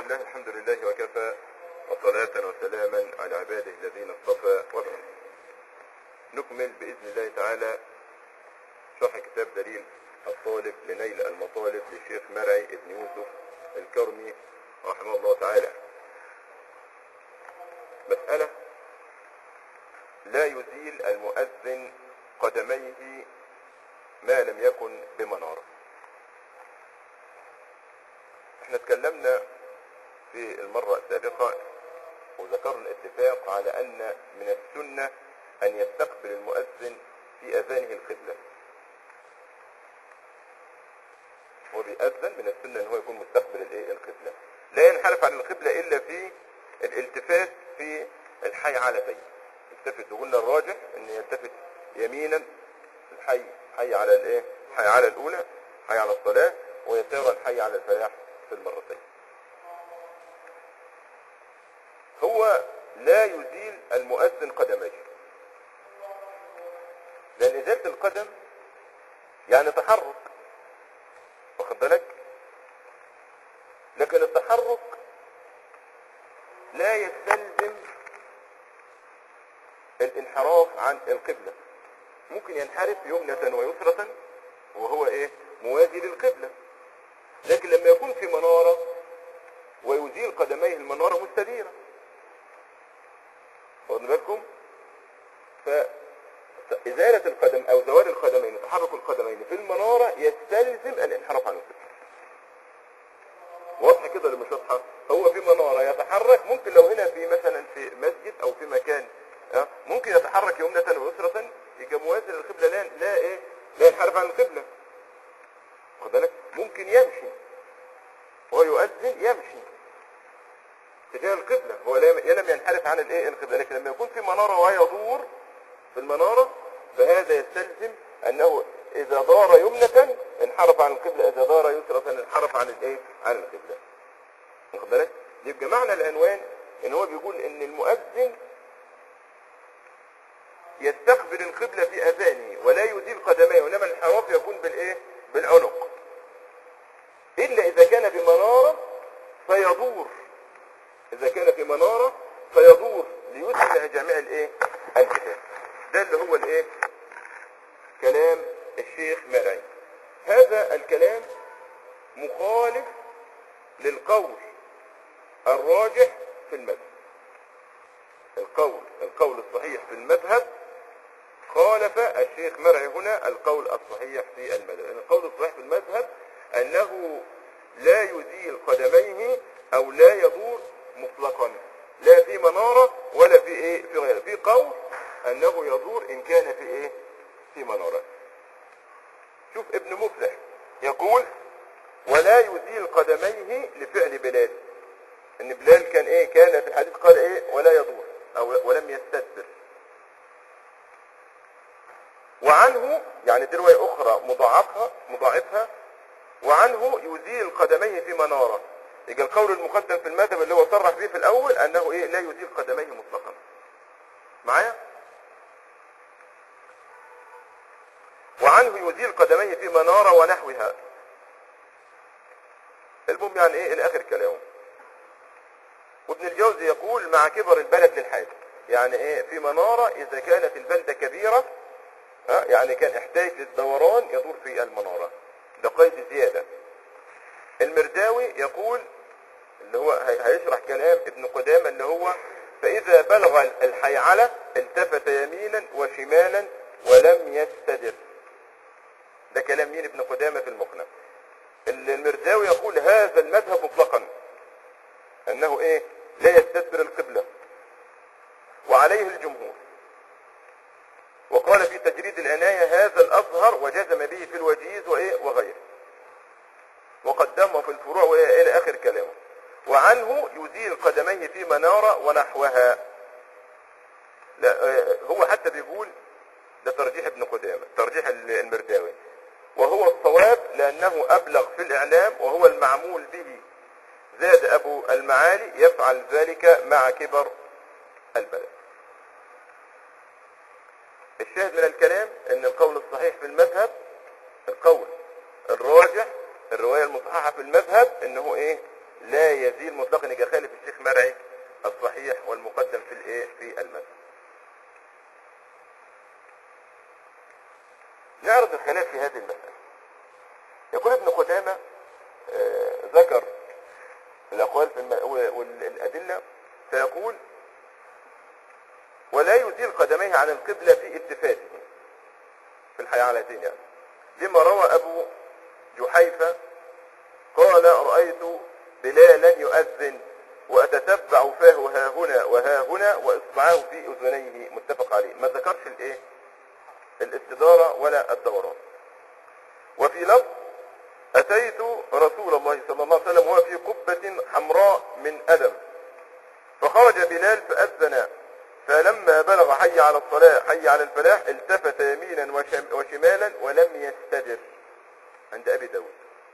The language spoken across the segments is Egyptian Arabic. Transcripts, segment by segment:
الله الحمد لله وكفى وصلاة وسلاما على عباده الذين اصطفى وبعد نكمل بإذن الله تعالى شرح كتاب دليل الطالب لنيل المطالب للشيخ مرعي ابن يوسف الكرمي رحمه الله تعالى مسألة لا يزيل المؤذن قدميه ما لم يكن بمنارة احنا اتكلمنا في المرة السابقة وذكرنا الاتفاق على ان من السنة ان يستقبل المؤذن في اذانه القبلة هو بيأذن من السنة ان هو يكون مستقبل الايه القبلة لا ينحرف عن القبلة الا في الالتفات في الحي على فيه يلتفت وقلنا الراجح ان يلتفت يمينا الحي حي على الايه حي على الاولى حي على الصلاة ويسارا حي على الفلاح في المرتين هو لا يزيل المؤذن قدميه لان ازالة القدم يعني تحرك واخد بالك لكن التحرك لا يستلزم الانحراف عن القبلة ممكن ينحرف يمنة ويسرة وهو ايه موازي للقبلة لكن لما يكون في منارة ويزيل قدميه المنارة مستديرة واخد بالكم فإزالة القدم أو زوال القدمين تحرك القدمين في المنارة يستلزم الانحراف عن القبلة واضحة كده ولا مش واضحة هو في منارة يتحرك ممكن لو هنا في مثلا في مسجد أو في مكان أه؟ ممكن يتحرك يمنة ويسرة يبقى موازي للقبلة لا لا ايه لا ينحرف عن القبلة واخد بالك ممكن يمشي هو يؤذن يمشي تجاه القبلة هو لا لم ينحرف عن الايه القبلة لكن لما يكون في منارة ويدور في المنارة فهذا يستلزم انه اذا دار يمنة انحرف عن القبلة اذا دار يسرة انحرف عن الايه عن القبلة واخد بالك يبقى معنى العنوان ان هو بيقول ان المؤذن يستقبل القبلة في اذانه ولا يزيل قدميه وانما الانحراف يكون بالايه بالعنق الا اذا كان بمنارة فيدور اذا كان في منارة فيدور ليسمع جميع الايه الجهات ده اللي هو الايه كلام الشيخ مرعي هذا الكلام مخالف للقول الراجح في المذهب القول القول الصحيح في المذهب خالف الشيخ مرعي هنا القول الصحيح في المذهب يعني القول الصحيح في المذهب انه لا يزيل قدميه او لا يدور مطلقا لا في منارة ولا في ايه في غيره في قول انه يدور ان كان في ايه في منارة شوف ابن مفلح يقول ولا يزيل قدميه لفعل بلال ان بلال كان ايه كان في الحديث قال ايه ولا يدور او ولم يستدبر وعنه يعني دي رواية اخرى مضاعفها مضاعفها وعنه يزيل قدميه في منارة يبقى القول المقدم في المذهب اللي هو صرح به في الاول انه ايه لا يزيل قدميه مطلقا معايا وعنه يزيل قدميه في منارة ونحوها المهم يعني ايه الى اخر كلامه وابن الجوزي يقول مع كبر البلد للحاجة يعني ايه في منارة اذا كانت البلدة كبيرة ها يعني كان احتاج للدوران يدور في المنارة ده قيد زيادة المرداوي يقول اللي هو هيشرح كلام ابن قدامة اللي هو فإذا بلغ الحيعلة التفت يمينا وشمالا ولم يستدر ده كلام مين ابن قدامة في المقنع المرداوي يقول هذا المذهب مطلقا انه ايه لا يستدبر القبلة وعليه الجمهور وقال في تجريد العناية هذا الأظهر وجزم به في الوجيز وإيه وغيره وقدمه في الفروع وإلى آخر كلامه وعنه يزيل قدميه في منارة ونحوها لا هو حتى بيقول ده ترجيح ابن قدامة ترجيح المرداوي وهو الصواب لأنه أبلغ في الإعلام وهو المعمول به زاد أبو المعالي يفعل ذلك مع كبر البلد الشاهد من الكلام ان القول الصحيح في المذهب القول الراجح الرواية المصححة في المذهب انه ايه لا يزيل مطلقا يجي خالف الشيخ مرعي الصحيح والمقدم في الايه في المذهب نعرض الخلاف في هذه المسألة يقول ابن قدامة آه، ذكر الأقوال في الم... والأدلة فيقول ولا يزيل قدميه عن القبلة في التفاته في الحيالتين يعني لما روى أبو جحيفة قال رأيت بلالا يؤذن وأتتبع فاه ها هنا وها هنا وإصبعاه في أذنيه متفق عليه ما ذكرش الإيه الاستدارة ولا الدوران وفي لفظ أتيت رسول الله صلى الله عليه وسلم وهو في قبة حمراء من أدم فخرج بلال فأذن فلما بلغ حي على الصلاة حي على الفلاح التفت يمينا وشم وشمالا ولم يستدر عند أبي داود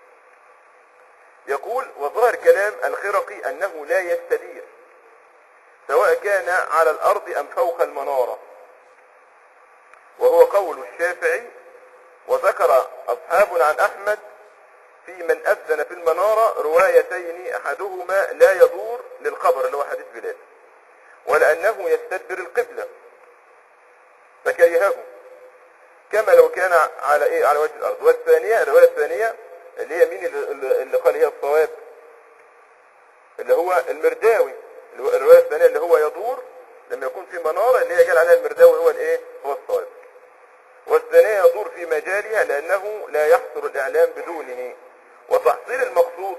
يقول وظاهر كلام الخرقي أنه لا يستدير سواء كان على الأرض أم فوق المنارة وهو قول الشافعي وذكر أصحاب عن أحمد في من أذن في المنارة روايتين أحدهما لا يدور للخبر اللي هو حديث بلال ولأنه يستدبر القبلة فكرهه كما لو كان على ايه على وجه الارض والثانية الرواية الثانية اللي هي مين اللي, اللي قال هي الصواب اللي هو المرداوي الرواية الثانية اللي هو يدور لما يكون في منارة اللي هي قال عليها المرداوي هو الايه هو الصواب والثانية يدور في مجالها لأنه لا يحصل الإعلام بدونه وتحصيل المقصود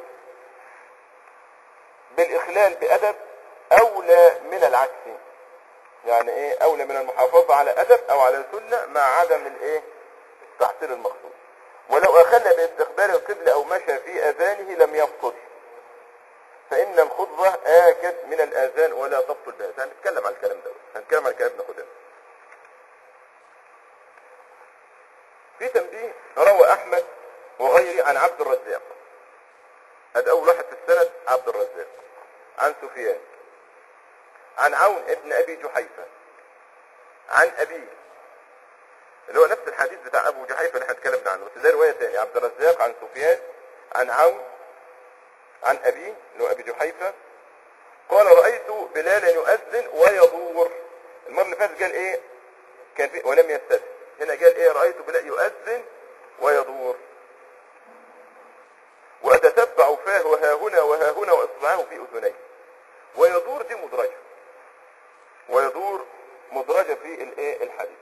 بالإخلال بأدب أولى من العكس يعني إيه أولى من المحافظة على أدب أو على سنة مع عدم الإيه تحصيل المقصود ولو أخل باستقبال القبلة أو مشى في أذانه لم يبطل فإن الخطبة آكد من الآذان ولا تبطل بها هنتكلم عن الكلام ده هنتكلم عن الكلام ابن قدامه في تنبيه روى أحمد وغيره عن عبد الرزاق هذا أول واحد في السند عبد الرزاق عن سفيان عن عون ابن أبي جحيفة عن أبيه اللي هو نفس الحديث بتاع أبو جحيفة اللي احنا اتكلمنا عنه بس ده رواية ثانية عبد الرزاق عن سفيان عن عون عن أبيه اللي هو أبي جحيفة قال رأيت بلالا يؤذن ويدور المرة اللي فاتت قال إيه كان في ولم يستدر هنا قال إيه رأيت بلال يؤذن ويدور وأتتبع فاه وها هنا وها هنا وإصبعاه في أذنيه ويدور دي مدرجة ويدور مدرجة في الايه الحديث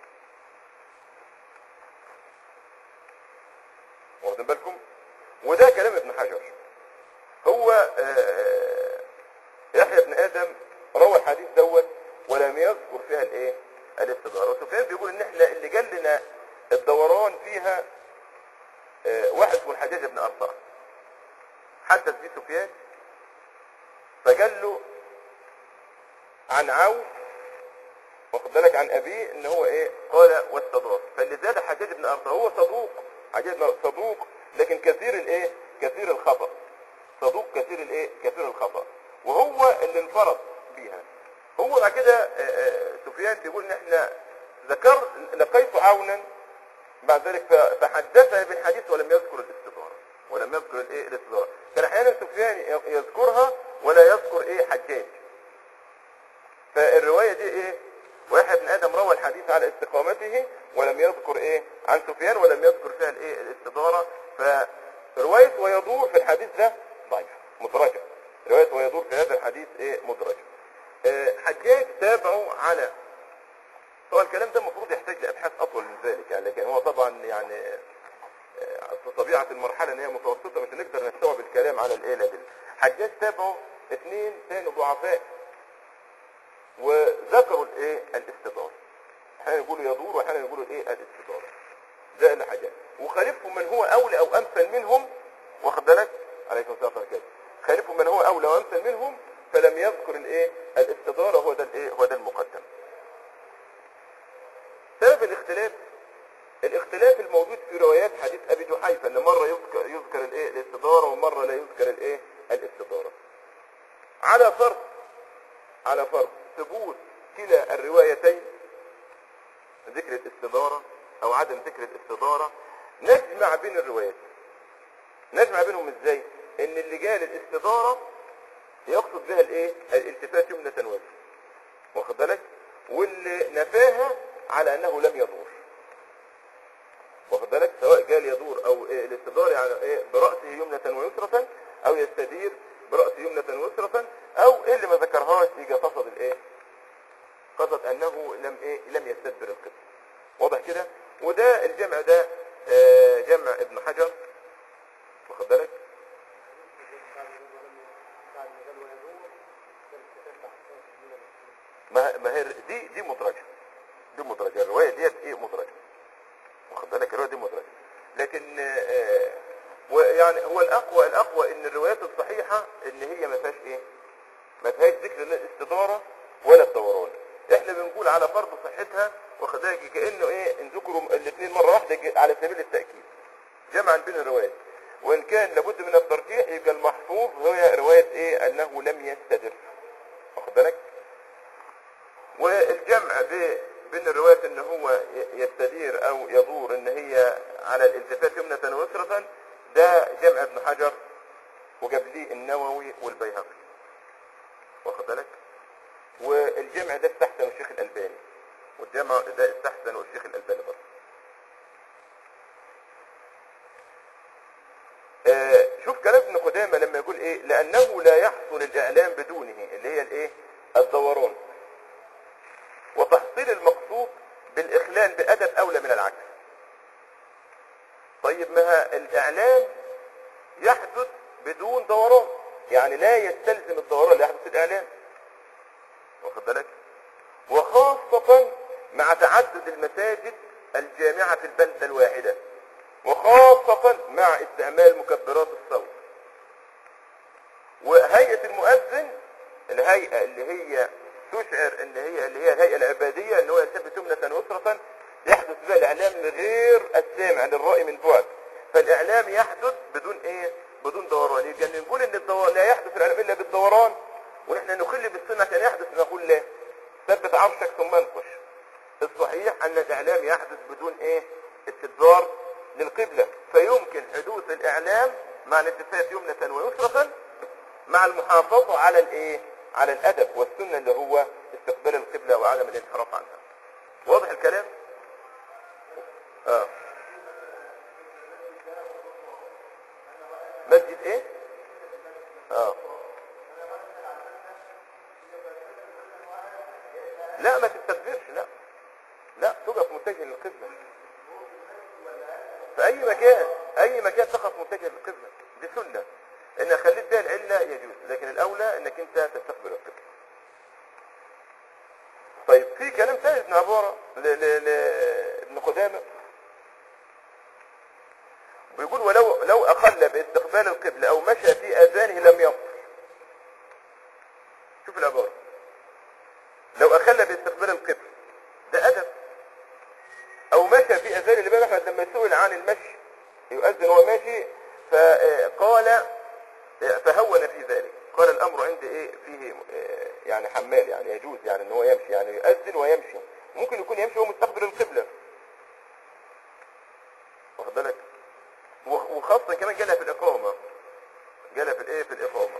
واخدين بالكم وده كلام ابن حجر هو آه، يحيى بن ادم روى الحديث دوت ولم يذكر فيها الايه الاستدارة وسفيان بيقول ان احنا اللي جال لنا الدوران فيها آه، واحد اسمه الحجاج بن ارطاه حدث بيه سفيان فقال له عن عون واخد بالك عن ابيه ان هو ايه قال واستدار فاللي زاد حجاج بن ارطاه هو صدوق حجاج بن صدوق لكن كثير الايه كثير الخطأ صدوق كثير الايه كثير الخطأ وهو اللي انفرد بيها هو بعد كده آه، آه، سفيان بيقول ان احنا ذكر لقيت عونا بعد ذلك ف- فحدثنا بالحديث ولم يذكر الاستدارة ولم يذكر الايه الاستدارة كان احيانا سفيان ي- يذكرها ولا يذكر ايه حجاج فالرواية دي ايه واحد من ادم روى الحديث على استقامته ولم يذكر ايه عن سفيان ولم يذكر فيها الايه الاستدارة فرواية ويدور في الحديث ده ضعيف مدرجة رواية ويدور في هذا الحديث ايه مدرجة آه، حجاج تابعوا على طبعا الكلام ده المفروض يحتاج لابحاث اطول من ذلك يعني لكن هو طبعا يعني آه، أصل طبيعه المرحله ان هي متوسطه مش هنقدر نستوعب الكلام على الايه الادله حجاج تابعوا اثنين كانوا ضعفاء وذكروا الايه الاستداره احيانا يقولوا يدور واحيانا يقولوا الايه الاستداره ده اللي حاجات وخالفهم من هو اولى او امثل منهم واخد بالك عليكم السلام ورحمه الله خالفهم من هو اولى وامثل منهم فلم يذكر الايه الاستداره هو ده الايه هو ده المقدم سبب الاختلاف الاختلاف الموجود في روايات حديث ابي جحيفه ان مره يذكر يذكر الايه الاستداره ومره لا يذكر الايه الاستداره على فرض على فرض ثبوت كلا الروايتين ذكر الاستداره او عدم ذكر الاستداره نجمع بين الروايات نجمع بينهم ازاي ان اللي قال الاستدارة يقصد بها الايه الالتفات يمنة ويسرى واخد بالك واللي نفاها على انه لم يدور واخد بالك سواء قال يدور او إيه الاستدار يعني إيه برأسه يمنة ويسرة او يستدير برأسه يمنة ويسرة او إيه اللي ما ذكرهاش يجي قصد الايه قصد انه لم ايه لم يستدبر القبلة واضح كده وده الجمع ده آه، جمع ابن حجر واخد بالك ما ما هي دي دي مدرجة دي مدرجة الرواية ديت ايه مدرجة واخد بالك الرواية دي مدرجة لكن آه، ويعني هو الاقوى الاقوى ان الروايات الصحيحة ان هي ما فيهاش ايه ما فيهاش ذكر لا الاستدارة ولا الدوران احنا بنقول على فرض صحتها واخد بالك كانه ايه ان ذكروا الاثنين مرة واحدة على سبيل التأكيد جمعا بين الروايات وان كان لابد من الترجيح يبقى المحفوظ هي رواية ايه انه لم يستدر واخد بالك والجمع ب- بين الروايات ان هو ي- يستدير او يدور ان هي على الالتفات يمنة ويسرة ده جمع ابن حجر وقبليه النووي والبيهقي واخد بالك والجمع ده استحسن الشيخ الالباني والجمع ده استحسن الشيخ الالباني برضه آه، شوف كلام ابن قدامة لما يقول ايه لانه لا يحصل الاعلام بدونه اللي هي الايه الدوران وتحصيل المقصود بالاخلال بادب اولى من العكس طيب ما الاعلام يحدث بدون دوران يعني لا يستلزم الدوران اللي يحدث الاعلام واخد بالك وخاصة مع تعدد المساجد الجامعة في البلدة الواحدة وخاصة مع استعمال مكبرات الصوت وهيئة المؤذن الهيئة اللي هي تشعر ان هي اللي هي الهيئة العبادية ان هو يلتفت يمنة ويسرة يحدث بها الاعلام لغير السامع للرأي من بعد فالاعلام يحدث بدون ايه بدون دوران يبقى نقول ان الدوران لا يحدث الاعلام الا بالدوران ونحن نخل بالسنة عشان يحدث نقول لا ثبت عرشك ثم انقش الصحيح ان الاعلام يحدث بدون ايه استدبار للقبلة فيمكن حدوث الاعلام مع الالتفات يمنة ويسرة مع المحافظة على الايه على الادب والسنة اللي هو استقبال القبلة وعدم الانحراف عنها واضح الكلام اه مسجد ايه اه لا ما تستدبرش لا لا تقف متجه للقبلة في اي مكان اي مكان تقف متجه للقبلة دي سنة ان خليت بها العلة يجوز لكن الاولى انك انت تستقبل القبلة طيب في كلام ثاني ابن عبارة ل- ل- لابن قدامة بيقول ولو لو اقل باستقبال القبلة او مشى في اذانه لم يبطل شوف العبارة لو اخل باستقبال القبلة ده ادب او مشى في اذان اللي بالك لما سئل عن المشي يؤذن وهو ماشي فقال فهون في ذلك قال الامر عندي ايه فيه آه، يعني حمال يعني يجوز يعني ان هو يمشي يعني يؤذن ويمشي ممكن يكون يمشي وهو مستقبل القبلة واخد بالك وخ- وخاصة كمان جالها في الإقامة جالها في الإيه في الإقامة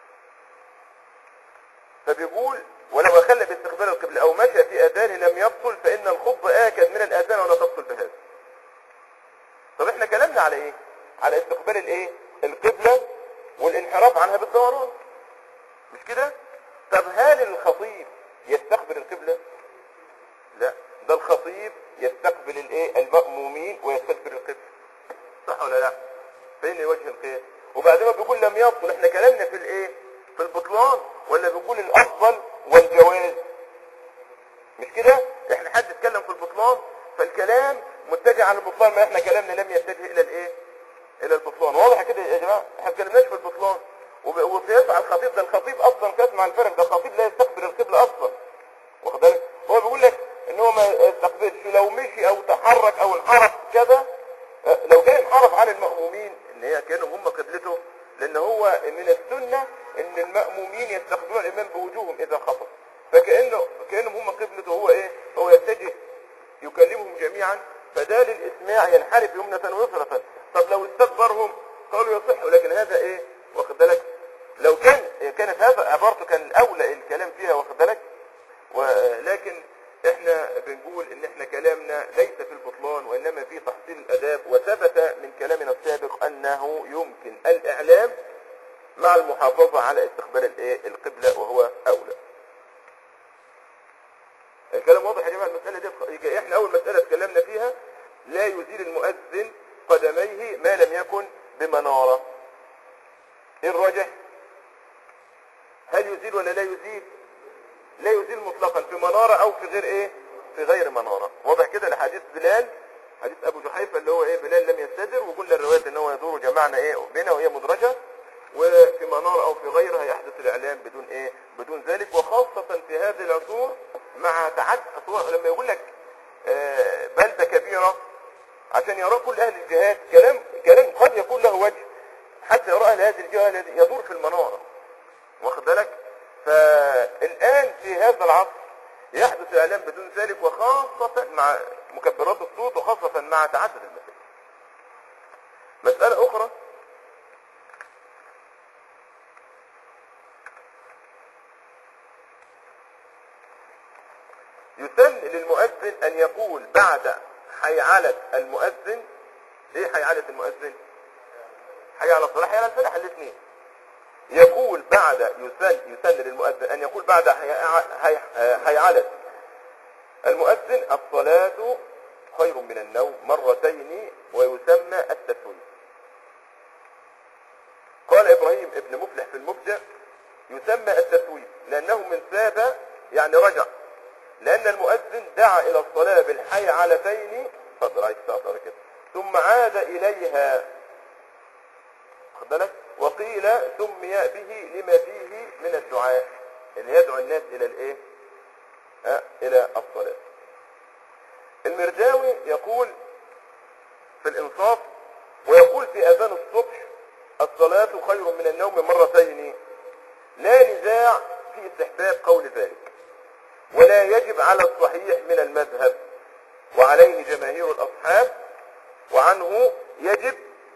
فبيقول ولو أخل باستقبال القبلة أو مشى في أذانه لم يبطل فإن الخطبة آكد من الأذان ولا تبطل بهذا طب احنا كلامنا على ايه على استقبال الايه القبلة والانحراف عنها بالدوران مش كده طب هل الخطيب يستقبل القبلة لا ده الخطيب يستقبل الايه المأمومين ويستدبر القبلة صح ولا لا فين وجه القياس وبعدين ما بيقول لم يبطل احنا كلامنا في الايه في البطلان ولا بنقول الافضل والجواز مش كده احنا حد اتكلم في البطلان فالكلام متجه على البطلان ما احنا كلامنا لم يتجه الى الايه الى البطلان واضح كده يا جماعه احنا ما اتكلمناش في البطلان وب- وقياس على الخطيب ده الخطيب اصلا قياس مع الفرق ده الخطيب لا يستقبل القبله اصلا واخد بالك هو بيقول لك ان هو ما يستقبلش لو مشي او تحرك او انحرف كذا اه، لو جاي انحرف عن المأمومين ان هي كانوا هم قبلته لان هو من السنة ان المأمومين يستقبلون الامام بوجوههم اذا خطب فكأنه كأنهم هم قبلته هو ايه هو يتجه يكلمهم جميعا فده للاسماع ينحرف يمنة ويسرة طب لو استكبرهم قالوا يصح لكن هذا ايه واخد بالك لو كان كانت هذا عبارته كان الاولى الكلام فيها واخد بالك ولكن احنا بنقول ان احنا كلامنا ليس في البطلان وانما في تحصيل الاداب وثبت من كلامنا السابق انه يمكن الاعلام مع المحافظة على استقبال الايه القبلة وهو اولى الكلام واضح يا جماعة المسألة دي يبقى احنا اول مسألة اتكلمنا فيها لا يزيل المؤذن قدميه ما لم يكن بمنارة ايه الراجح هل يزيل ولا لا يزيل لا يزيل مطلقا في منارة او في غير ايه في غير منارة واضح كده لحديث بلال حديث ابو جحيفة اللي هو ايه بلال لم يستدر وقلنا الروايات ان هو يدور جمعنا ايه بينها وهي مدرجة وفي منارة او في غيرها يحدث الاعلام بدون ايه بدون ذلك وخاصة في هذه العصور مع تعدد أصوات لما يقول لك آه، بلدة كبيرة عشان يرى كل اهل الجهات كلام كلام قد يكون له وجه حتى يرى اهل هذه الجهة الذي يدور في المنارة واخد بالك فالان في هذا العصر يحدث اعلام بدون ذلك وخاصة مع مكبرات الصوت وخاصة مع تعدد المسائل مسألة اخرى يسن للمؤذن ان يقول بعد حيعلة المؤذن ايه حيعلة المؤذن حي على الصلاة حي على الفلاح الاثنين يقول بعد يسن يسن للمؤذن ان يقول بعد حي- حي- حيعلة المؤذن الصلاة خير من النوم مرتين ويسمى التسويف قال ابراهيم ابن مفلح في المبدع يسمى التسويف لانه من ثاب يعني رجع لان المؤذن دعا الى الصلاة بالحي علتين فضل عايز تقدر كده ثم عاد اليها واخد بالك وقيل سمي به لما فيه من الدعاء اللي يدعو الناس الى الايه ها الى الصلاة المرداوي يقول في الانصاف ويقول في اذان الصبح الصلاة خير من النوم مرتين لا نزاع في استحباب قول ذلك ولا يجب على الصحيح من المذهب وعليه جماهير الاصحاب وعنه يجب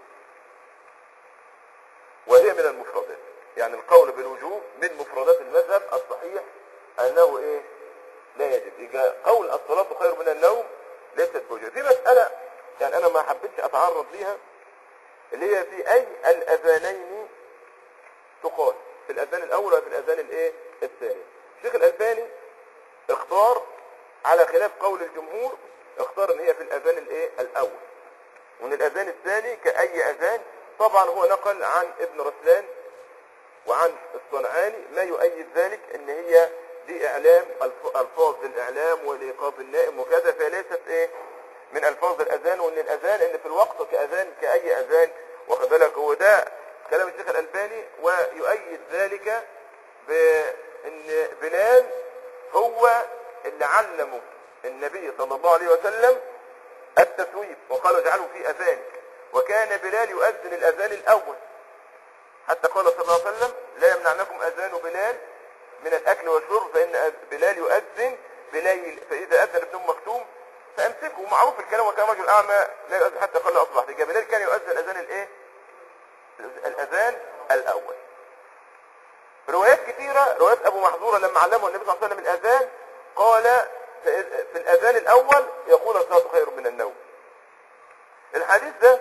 وهي من المفردات يعني القول بالوجوب من مفردات المذهب الصحيح انه ايه لا يجب يبقى قول الصلاة خير من النوم ليست بوجوب في مسألة يعني انا ما حبيتش اتعرض ليها اللي هي في اي الاذانين تقال في الاذان الاول وفي الاذان الايه الثاني الشيخ الالباني اختار على خلاف قول الجمهور اختار ان هي في الاذان الايه الاول وان الاذان الثاني كاي اذان طبعا هو نقل عن ابن رسلان وعن الصنعاني ما يؤيد ذلك ان هي دي اعلام الف- الفاظ للاعلام والايقاظ النائم وكذا فليست ايه من الفاظ الاذان وان الاذان ان في الوقت كاذان كاي اذان واخد بالك هو ده كلام الشيخ الالباني ويؤيد ذلك بان بلال هو اللي علمه النبي صلى الله عليه وسلم التثويب وقال اجعله في اذانك وكان بلال يؤذن الاذان الاول حتى قال صلى الله عليه وسلم لا يمنعنكم اذان بلال من الاكل والشرب فان أذ- بلال يؤذن بليل فاذا اذن ابن ام مكتوم فامسكه معروف الكلام وكان رجل اعمى لا يؤذن حتى قال له اصبحت يبقى بلال كان يؤذن الاذان الايه الاذان الاول روايات كثيرة روايات ابو محظورة لما علمه النبي صلى الله عليه وسلم الاذان قال في في الاذان الاول يقول الصلاة خير من النوم الحديث ده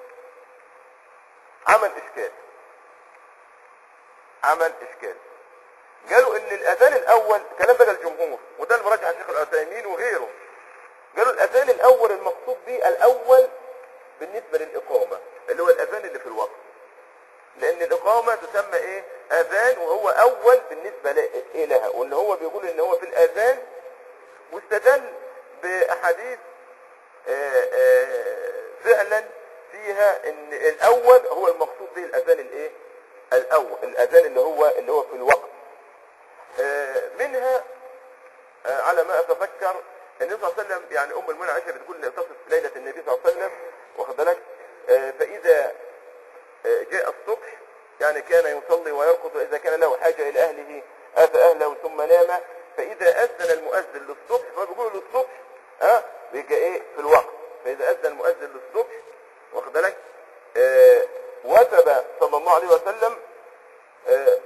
عمل اشكال عمل اشكال قالوا ان الاذان الاول كلام بقى الجمهور وده المراجع الشيخ العثيمين وغيره قالوا الاذان الاول المقصود به الاول بالنسبة للاقامة اللي هو الاذان اللي في الوقت لان الاقامة تسمى ايه اذان وهو اول بالنسبة ل- إيه لها وان هو بيقول ان هو في الاذان واستدل باحاديث آه، آه، فعلا فيها ان الاول هو المقصود به الاذان الايه الاول الاذان اللي هو اللي هو في الوقت آه، منها آه، على ما اتذكر النبي صلى الله عليه وسلم يعني ام المؤمنين عائشه بتقول تصف ليله النبي صلى الله عليه وسلم واخد بالك آه، فاذا آه، جاء الصبح يعني كان يصلي ويرقد واذا كان له حاجه الى اهله اتى اهله ثم نام فاذا اذن المؤذن للصبح فبيقولوا للصبح ها بيجي ايه في الوقت فاذا اذن المؤذن للصبح واخد بالك آه، وثب صلى الله عليه وسلم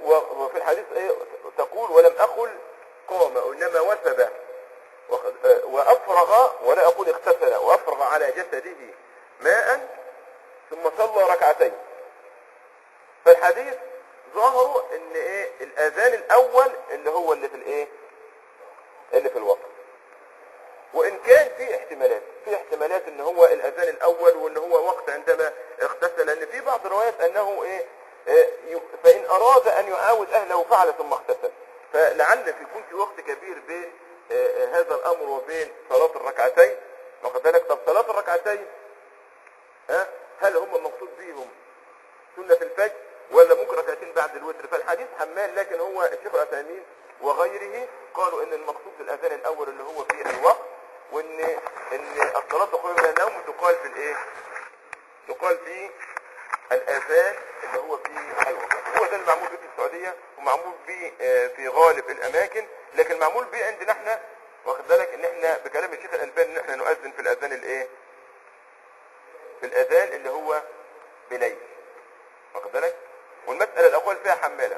و- وفي الحديث ايه تقول ولم اقل قام انما وثب وخ- آه، وافرغ ولا اقول اغتسل وافرغ على جسده ماء ثم صلى ركعتين فالحديث ظاهره ان ايه الاذان الاول اللي هو اللي في الايه اللي في الوقت وان كان في احتمالات في احتمالات ان هو الاذان الاول وان هو وقت عندما اغتسل لان في بعض الروايات انه ايه آه، ي- فان اراد ان يعاود اهله فعل ثم اغتسل فلعل في يكون في وقت كبير بين آه، آه، هذا الامر وبين صلاه الركعتين واخد بالك طب صلاه الركعتين ها هل هم مقصود بيهم سنة الفجر ولا ممكن ركعتين بعد الوتر فالحديث حمال لكن هو الشيخ العثيمين وغيره قالوا ان المقصود بالاذان الاول اللي هو في الوقت وان ان الصلاه خير من النوم تقال في الايه تقال في الاذان اللي هو في الوقت هو ده المعمول به في السعوديه ومعمول به آه، في غالب الاماكن لكن معمول به عندنا احنا واخد بالك ان احنا بكلام الشيخ الالباني ان احنا نؤذن في الاذان الايه في الاذان اللي هو بليل واخد بالك والمسألة الأول فيها حمالة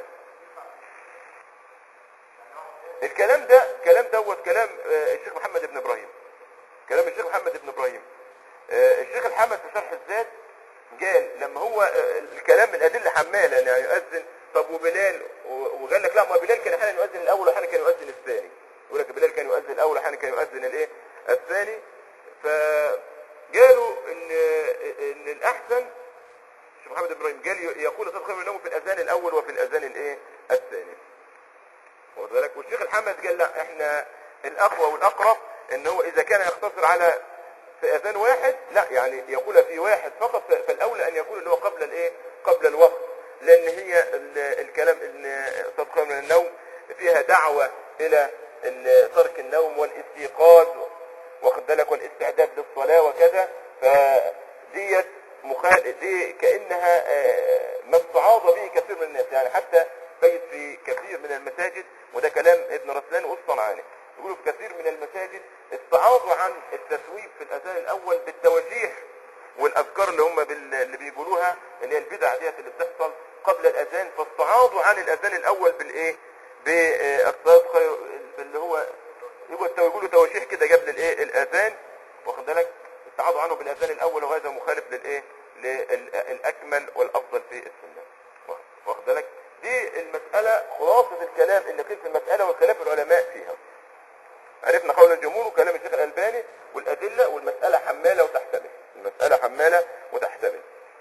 الكلام ده كلام دوت كلام آه، الشيخ محمد بن إبراهيم كلام الشيخ محمد بن إبراهيم آه، الشيخ الحمد في شرح الذات قال لما هو آه، الكلام من الأدلة حمالة يعني يؤذن طب وبلال و- وقال لك لا ما بلال كان أحيانا يؤذن الأول وأحيانا كان يؤذن الثاني يقول لك بلال كان يؤذن الأول وأحيانا كان يؤذن الإيه الثاني فقالوا إن إن الأحسن الشيخ محمد بن ابراهيم قال ي- يقول صلاه خير من النوم في الاذان الاول وفي الاذان الايه الثاني واخد بالك والشيخ الحمد قال لا احنا الاقوى والاقرب ان هو اذا كان يقتصر على في اذان واحد لا يعني يقول في واحد فقط ف- فالاولى ان يكون اللي هو قبل الايه قبل الوقت لان هي ال- الكلام ان صلاه خير من النوم فيها دعوه الى ال- ترك النوم والاستيقاظ واخد بالك والاستعداد للصلاة وكذا فديت مخال دي كأنها آه، ما استعاض به كثير من الناس يعني حتى بيت في كثير من المساجد وده كلام ابن رسلان والصنعاني يقولوا في كثير من المساجد استعاضوا عن التسويب في الأذان الأول بالتوجيه والأذكار اللي هم بال... اللي بيقولوها اللي هي البدع ديت اللي بتحصل قبل الأذان فاستعاضوا عن الأذان الأول بالإيه؟ بالصلاة خير اللي هو يبقى التو- يقولوا تواشيح كده قبل الايه الاذان واخد بالك استعاضوا عنه بالاذان الاول وهذا مخالف للايه للاكمل والافضل في السنه واخد- واخد بالك دي المساله خلاصه الكلام اللي قيل في المساله وخلاف العلماء فيها عرفنا قول الجمهور وكلام الشيخ الالباني والادله والمساله حماله وتحتمل المساله حماله وتحتمل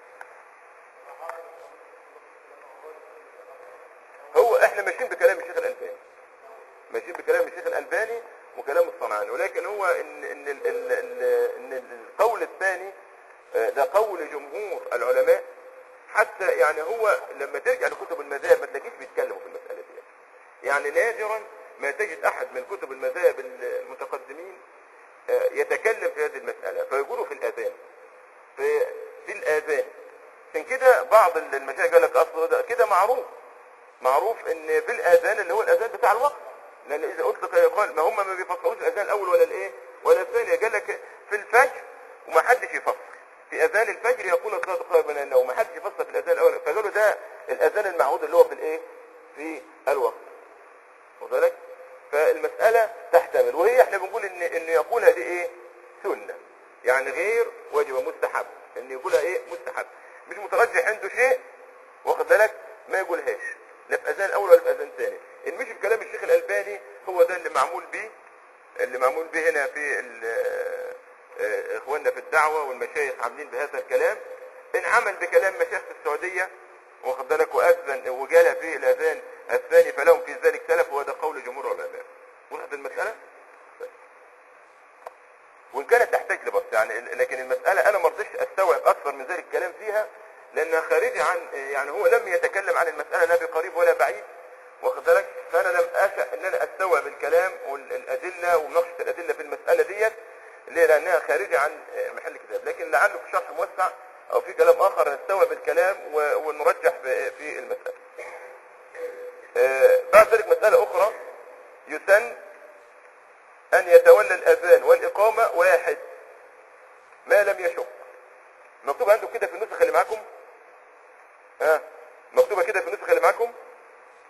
هو احنا ماشيين بكلام الشيخ الالباني ماشيين بكلام الشيخ الألباني وكلام الصنعاني ولكن هو ان ان ال ال ال ان القول الثاني آه، ده قول جمهور العلماء حتى يعني هو لما ترجع لكتب المذاهب ما تلاقيش بيتكلموا في المسألة دي يعني نادرا ما تجد احد من كتب المذاهب المتقدمين آه، يتكلم في هذه المسألة فيقولوا في الآذان في في الآذان عشان كده بعض المشايخ قال لك اصل ده كده معروف معروف ان في الاذان اللي هو الاذان بتاع الوقت لان اذا اطلق يقال ما هم ما بيفسروش الاذان الاول ولا الايه ولا الثاني قال لك في الفجر وما حدش يفسر في اذان الفجر يقول الصلاه خير من النوم ما حدش يفسر في الاذان الاول فقالوا ده الاذان المعهود اللي هو في الايه في الوقت واخد بالك فالمساله تحتمل وهي احنا بنقول ان ان يقولها دي ايه سنه يعني غير واجبه مستحب ان يقولها ايه مستحب مش مترجح عنده شيء واخد بالك ما يقولهاش لا في اذان اول ولا في اذان ثاني ان مش بكلام الشيخ الالباني هو ده اللي معمول به اللي معمول به هنا في ال- آه، اخواننا في الدعوه والمشايخ عاملين بهذا الكلام ان عمل بكلام مشايخ في السعوديه واخد بالك واذن وجال في الاذان الثاني فلهم في ذلك سلف وهذا قول جمهور العلماء وضحت المساله وان كانت تحتاج لبس يعني لكن المسألة انا ما رضيتش استوعب اكثر من ذلك الكلام فيها لانها خارجة عن يعني هو لم يتكلم عن المسألة لا بقريب ولا بعيد واخد بالك فانا لم اشأ ان انا استوعب الكلام والادلة ومناقشة الادلة في المسألة ديت ليه لانها خارجة عن محل كتاب لكن لعله في شرح موسع او في كلام اخر نستوعب الكلام و- ونرجح في في المسألة آه، بعد ذلك مسألة اخرى يسن أن يتولى الأذان والإقامة واحد ما لم يشق مكتوب عنده كده في النسخة اللي معاكم ها مكتوبة كده في النسخة اللي معاكم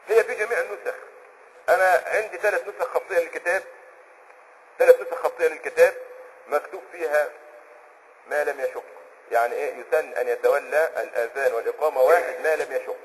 هي في جميع النسخ انا عندي ثلاث نسخ خطيه للكتاب ثلاث نسخ خطيه للكتاب مكتوب فيها ما لم يشق يعني ايه يسن ان يتولى الاذان والاقامه واحد ما لم يشق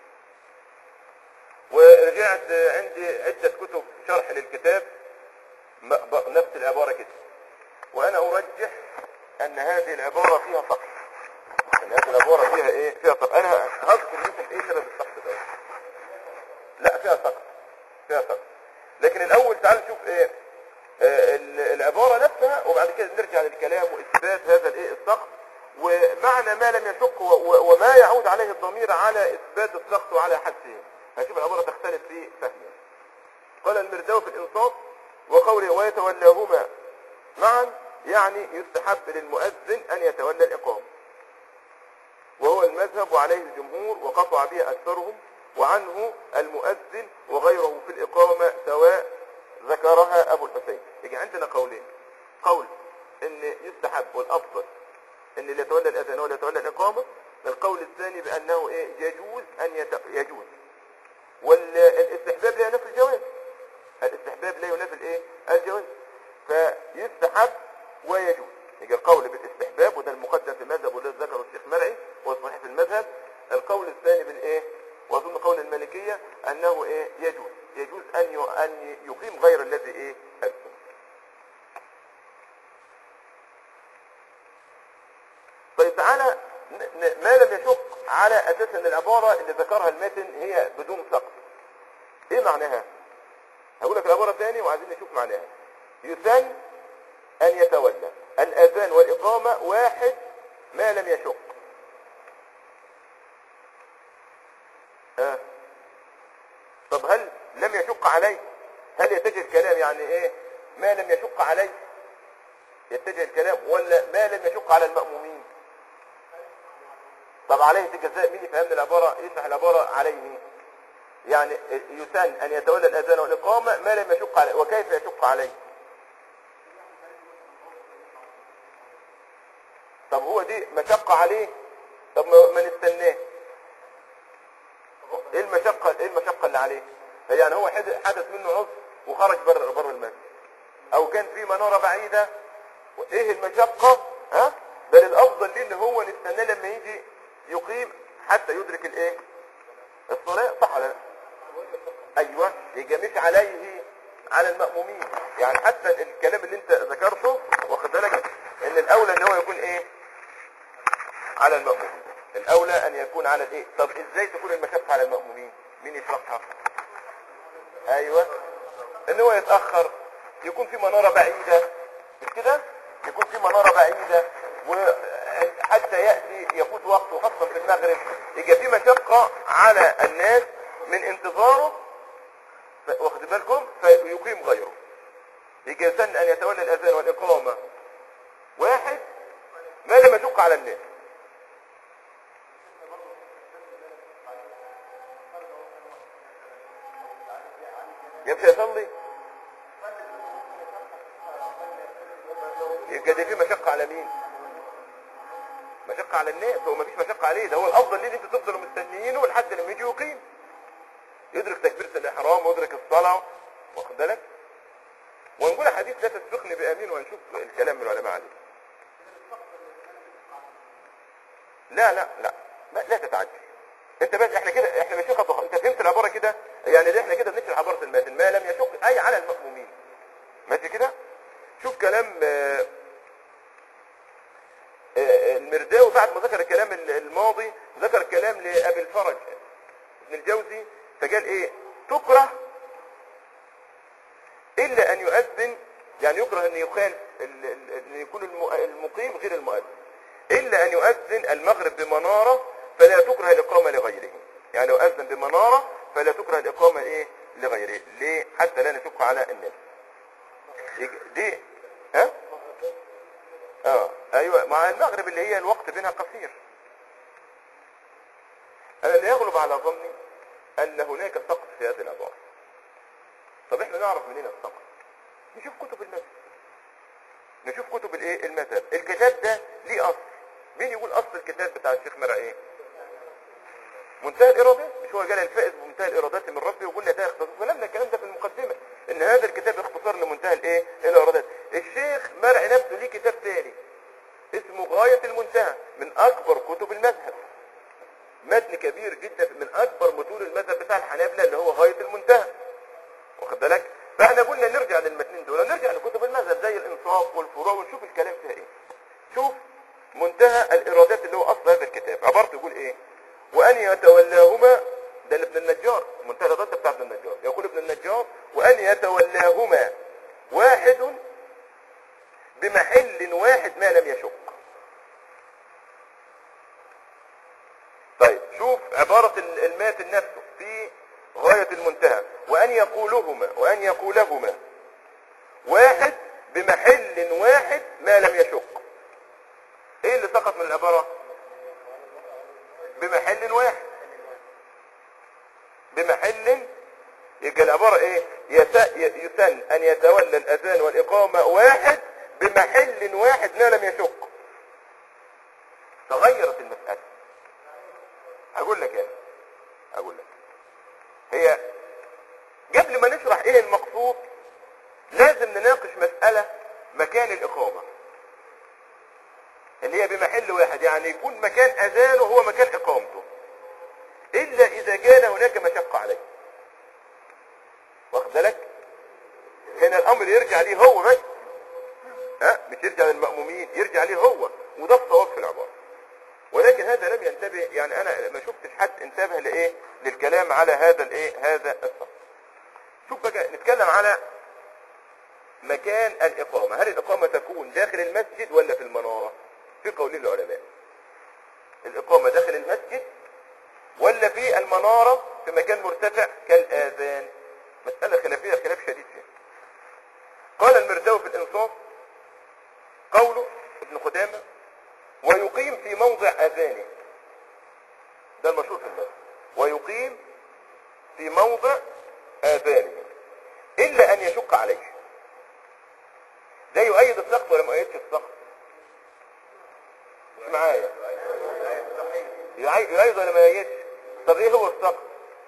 ورجعت عندي عده كتب شرح للكتاب م- ب- نفس العباره كده وانا ارجح ان هذه العباره فيها سقط ان هذه العباره فيها ايه فيها سقط انا هذكر لكم ايه سبب السقط ده لا فيها سقط فيها سقط لكن الاول تعال نشوف ايه آه، ال- العبارة نفسها وبعد كده نرجع للكلام واثبات هذا الايه السقط ومعنى ما لم يشق و- و- وما يعود عليه الضمير على اثبات السقط وعلى حدسه هنشوف العبارة تختلف في فهمها قال المرداوي في الانصاف وقوله ويتولاهما معا يعني يستحب للمؤذن ان يتولى الاقامة وهو المذهب وعليه الجمهور وقطع به أكثرهم وعنه المؤذن وغيره في الإقامة سواء ذكرها أبو الحسين يجي عندنا قولين قول ان يستحب والأفضل ان اللي يتولى الأذان هو اللي يتولى الإقامة القول الثاني بأنه إيه يجوز أن يت... يجوز والاستحباب لا ينافي الجواز الاستحباب لا ينافي الايه الجواز فيستحب ويجوز يجي القول بالاستحباب وده المقدم في المذهب والذي ذكره الشيخ مرعي والصحيح في المذهب القول الثاني بالايه واظن قول المالكيه انه ايه يجوز يجوز ان ي- ان يقيم غير الذي ايه أذن. طيب تعالى ن- ن- ما لم يشق على اساس ان العباره اللي ذكرها المتن هي بدون سقط ايه معناها هقول لك العباره تاني وعايزين نشوف معناها يسن ان يتولى الاذان والاقامه واحد ما لم يشق آه. طب هل لم يشق عليه هل يتجه الكلام يعني ايه ما لم يشق عليه يتجه الكلام ولا ما لم يشق على المأمومين طب عليه الجزاء مين يفهمنا العبارة يشرح العبارة عليه مين يعني يسن ان يتولى الاذان والاقامة ما لم يشق عليه وكيف يشق عليه طب هو دي مشقة عليه طب ما ما نستناه ايه المشقة ايه المشقة اللي عليه يعني هو حد- حدث منه عذر وخرج بره بره المسجد او كان في منارة بعيدة وايه المشقة ها بل الافضل ليه ان هو نستناه لما يجي يقيم حتى يدرك الايه الصلاة صح ولا لا ايوه يجي مش عليه على المأمومين يعني حتى الكلام اللي انت ذكرته واخد بالك ان الاولى ان هو يكون ايه على المأمومين الاولى ان يكون على الايه طب ازاي تكون المشقة على المأمومين مين يشرحها ايوه ان هو يتأخر يكون في منارة بعيدة مش كده يكون في منارة بعيدة وحتى يأتي يفوت وقته خاصة في المغرب يبقى في مشقة على الناس من انتظاره ف- واخد بالكم فيقيم غيره يجي يسن ان يتولى الاذان والاقامة واحد ما لم يشق على الناس يمشي يصلي يبقى دي في مشقة على مين مشقة على الناس هو مفيش مشقة عليه ده هو الافضل ليه ان انتوا تفضلوا مستنيينه لحد لما يجي يقيم يدرك تكبيرة الاحرام ويدرك الصلاة واخد بالك ونقول حديث لا تسبقني بامين وهنشوف الكلام من العلماء عليه لا لا لا لا, لا تتعجل انت بس احنا كده احنا ماشيين خطوه انت فهمت العباره كده يعني ده احنا كده بنشرح عباره المتن ما لم يشق اي على المأمومين ماشي كده شوف كلام آه، آه، المرداوي بعد ما ذكر الكلام ال- الماضي ذكر كلام لابي الفرج ابن الجوزي فقال ايه تكره الا ان يؤذن يعني يكره ان يخالف ال- ال- ان يكون الم- المقيم غير المؤذن الا ان يؤذن المغرب بمنارة فلا تكره الاقامة لغيره يعني لو اذن بمنارة فلا تكره الاقامة ايه لغيره ليه حتى لا نشق على الناس يج- دي ها اه ايوه مع المغرب اللي هي الوقت بينها قصير انا اللي يغلب على ظني ان هناك سقط في هذه العبارة طب احنا نعرف منين السقط نشوف كتب المذهب نشوف كتب الايه المذهب الكتاب ده ليه اصل مين يقول اصل الكتاب بتاع الشيخ مرعي ايه منتهى الارادات مش مش هو قال الفائز بمنتهى الارادات من ربي وقلنا ده اختصار ولمنا الكلام ده في المقدمه ان هذا الكتاب اختصار لمنتهى الايه الارادات الشيخ مرعي نفسه ليه كتاب ثاني اسمه غايه المنتهى من اكبر كتب المذهب متن كبير جدا من اكبر متون المذهب بتاع الحنابلة اللي هو غايه المنتهى واخد بالك فاحنا قلنا نرجع للمتنين دول نرجع لكتب المذهب زي الانصاف والفروع ونشوف الكلام فيها ايه شوف منتهى الارادات اللي هو اصل هذا الكتاب عبارته يقول ايه وان يتولاهما ده ابن النجار منتهى الارادات بتاع ابن النجار يقول ابن النجار وان يتولاهما واحد بمحل واحد ما لم يشق طيب شوف عبارة الماتن نفسه في غاية المنتهى وأن يقولهما وأن يقولهما واحد بمحل واحد ما لم يشق ايه اللي سقط من العبارة بمحل واحد بمحل يبقى العبارة ايه يس- يسن ان يتولى الاذان والاقامة واحد بمحل واحد ما لم يشق تغيرت المسألة هقول لك ايه هقول لك هي قبل ما نشرح ايه المقصود لازم نناقش مسألة مكان الإقامة اللي هي بمحل واحد يعني يكون مكان أذانه هو مكان إقامته إلا إذا كان هناك مشقة عليه واخد بالك هنا الأمر يرجع ليه هو بس ها مش يرجع للمأمومين يرجع ليه هو وده الصواب في العبارة ولكن هذا لم ينتبه يعني أنا ما شفتش حد انتبه لإيه للكلام على هذا الإيه هذا الصف شوف بقى نتكلم على مكان الإقامة هل الإقامة تكون داخل المسجد ولا في المنارة في قولين العلماء الإقامة داخل المسجد ولا في المنارة في مكان مرتفع كالآذان مسألة خلافية خلاف شديد فيها قال المرداوي في الإنصاف قوله ابن قدامة ويقيم في موضع أذانه ده المشهور في المسجد ويقيم في موضع آذانه إلا أن يشق عليه ده يؤيد السقط ولا ما يؤيدش السقط مش معايا يعي- يؤيد ولا ما يؤيدش طب ايه هو السقط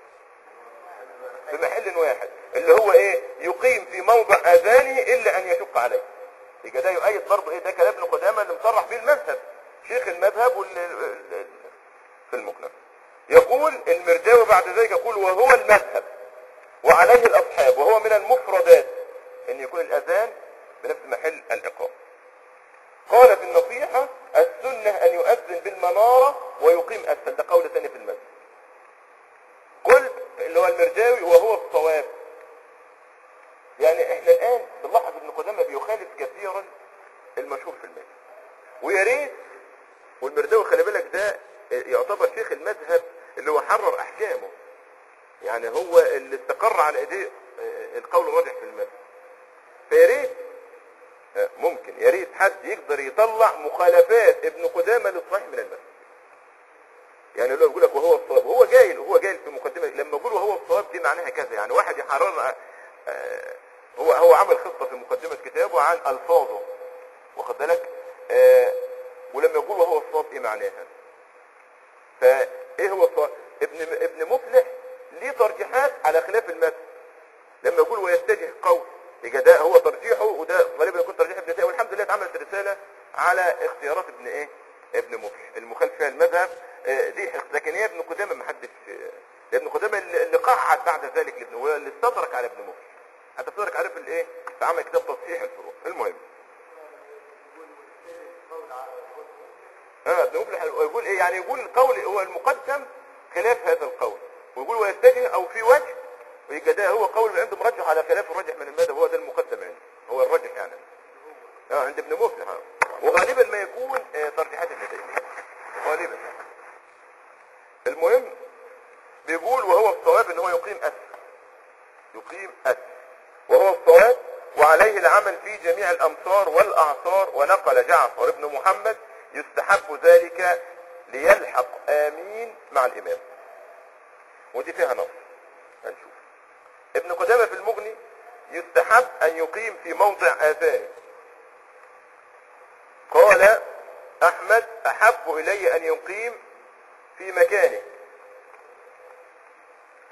بمحل واحد اللي هو ايه يقيم في موضع اذانه الا ان يشق عليه يبقى ده يؤيد برضه ايه ده كلام ابن قدامه اللي مصرح به المذهب شيخ المذهب وال ال- في المقنع يقول المرداوي بعد ذلك يقول وهو المذهب وعليه الاصحاب وهو من المفردات ان يكون الاذان بنفس محل الاقامه قال في النصيحة السنة أن يؤذن بالمنارة ويقيم أسفل ده قول ثاني في المسجد قل اللي هو المرجاوي وهو الصواب يعني احنا الآن بنلاحظ ابن قدامة بيخالف كثيرا المشهور في المسجد ويا ريت والمرداوي خلي بالك ده يعتبر شيخ المذهب اللي هو حرر أحكامه يعني هو اللي استقر على ايديه القول الراجح في المذهب فيا ريت ممكن يا ريت حد يقدر يطلع مخالفات ابن قدامه للصحيح من المذهب يعني لو يقول لك وهو الصواب هو جاي هو جاي في مقدمه لما يقول وهو الصواب دي معناها كذا يعني واحد يحرر آه، هو هو عمل خطه في مقدمه كتابه عن الفاظه واخد بالك آه، ولما يقول وهو الصواب ايه معناها فايه هو الصواب ابن ابن مفلح ليه ترجيحات على خلاف المذهب لما يقول ويتجه قول يبقى ده هو ترجيحه وده غالبا يكون ترجيح ابن تيميه والحمد لله اتعملت رساله على اختيارات ابن ايه ابن مفلح المخالف فيها المذهب آه، دي حق لكن هي ابن قدامه ما حدش آه، ابن قدامه اللي اللي قعد بعد ذلك لابن واللي استدرك على ابن مفلح حتى استدرك عليه في الايه في عمل كتاب تصحيح الفروع المهم اه ابن مفلح يقول ايه يعني يقول القول هو المقدم خلاف هذا القول ويقول ويتجه او في وجه ويبقى ده هو قول من عنده مرجح على خلاف الرجح من المذهب هو ده المقدم عنده هو الرجح يعني اه عند ابن مفلح آه. وغالبا ما يكون آه، ترجيحات ابن تيميه غالبا المهم بيقول وهو الصواب ان هو يقيم اسر يقيم اسر وهو الصواب وعليه العمل في جميع الامصار والاعصار ونقل جعفر بن محمد يستحب ذلك ليلحق امين مع الامام ودي فيها نص هنشوف ابن قدامة في المغني يستحب ان يقيم في موضع اذانه قال احمد احب الي ان يقيم في مكانه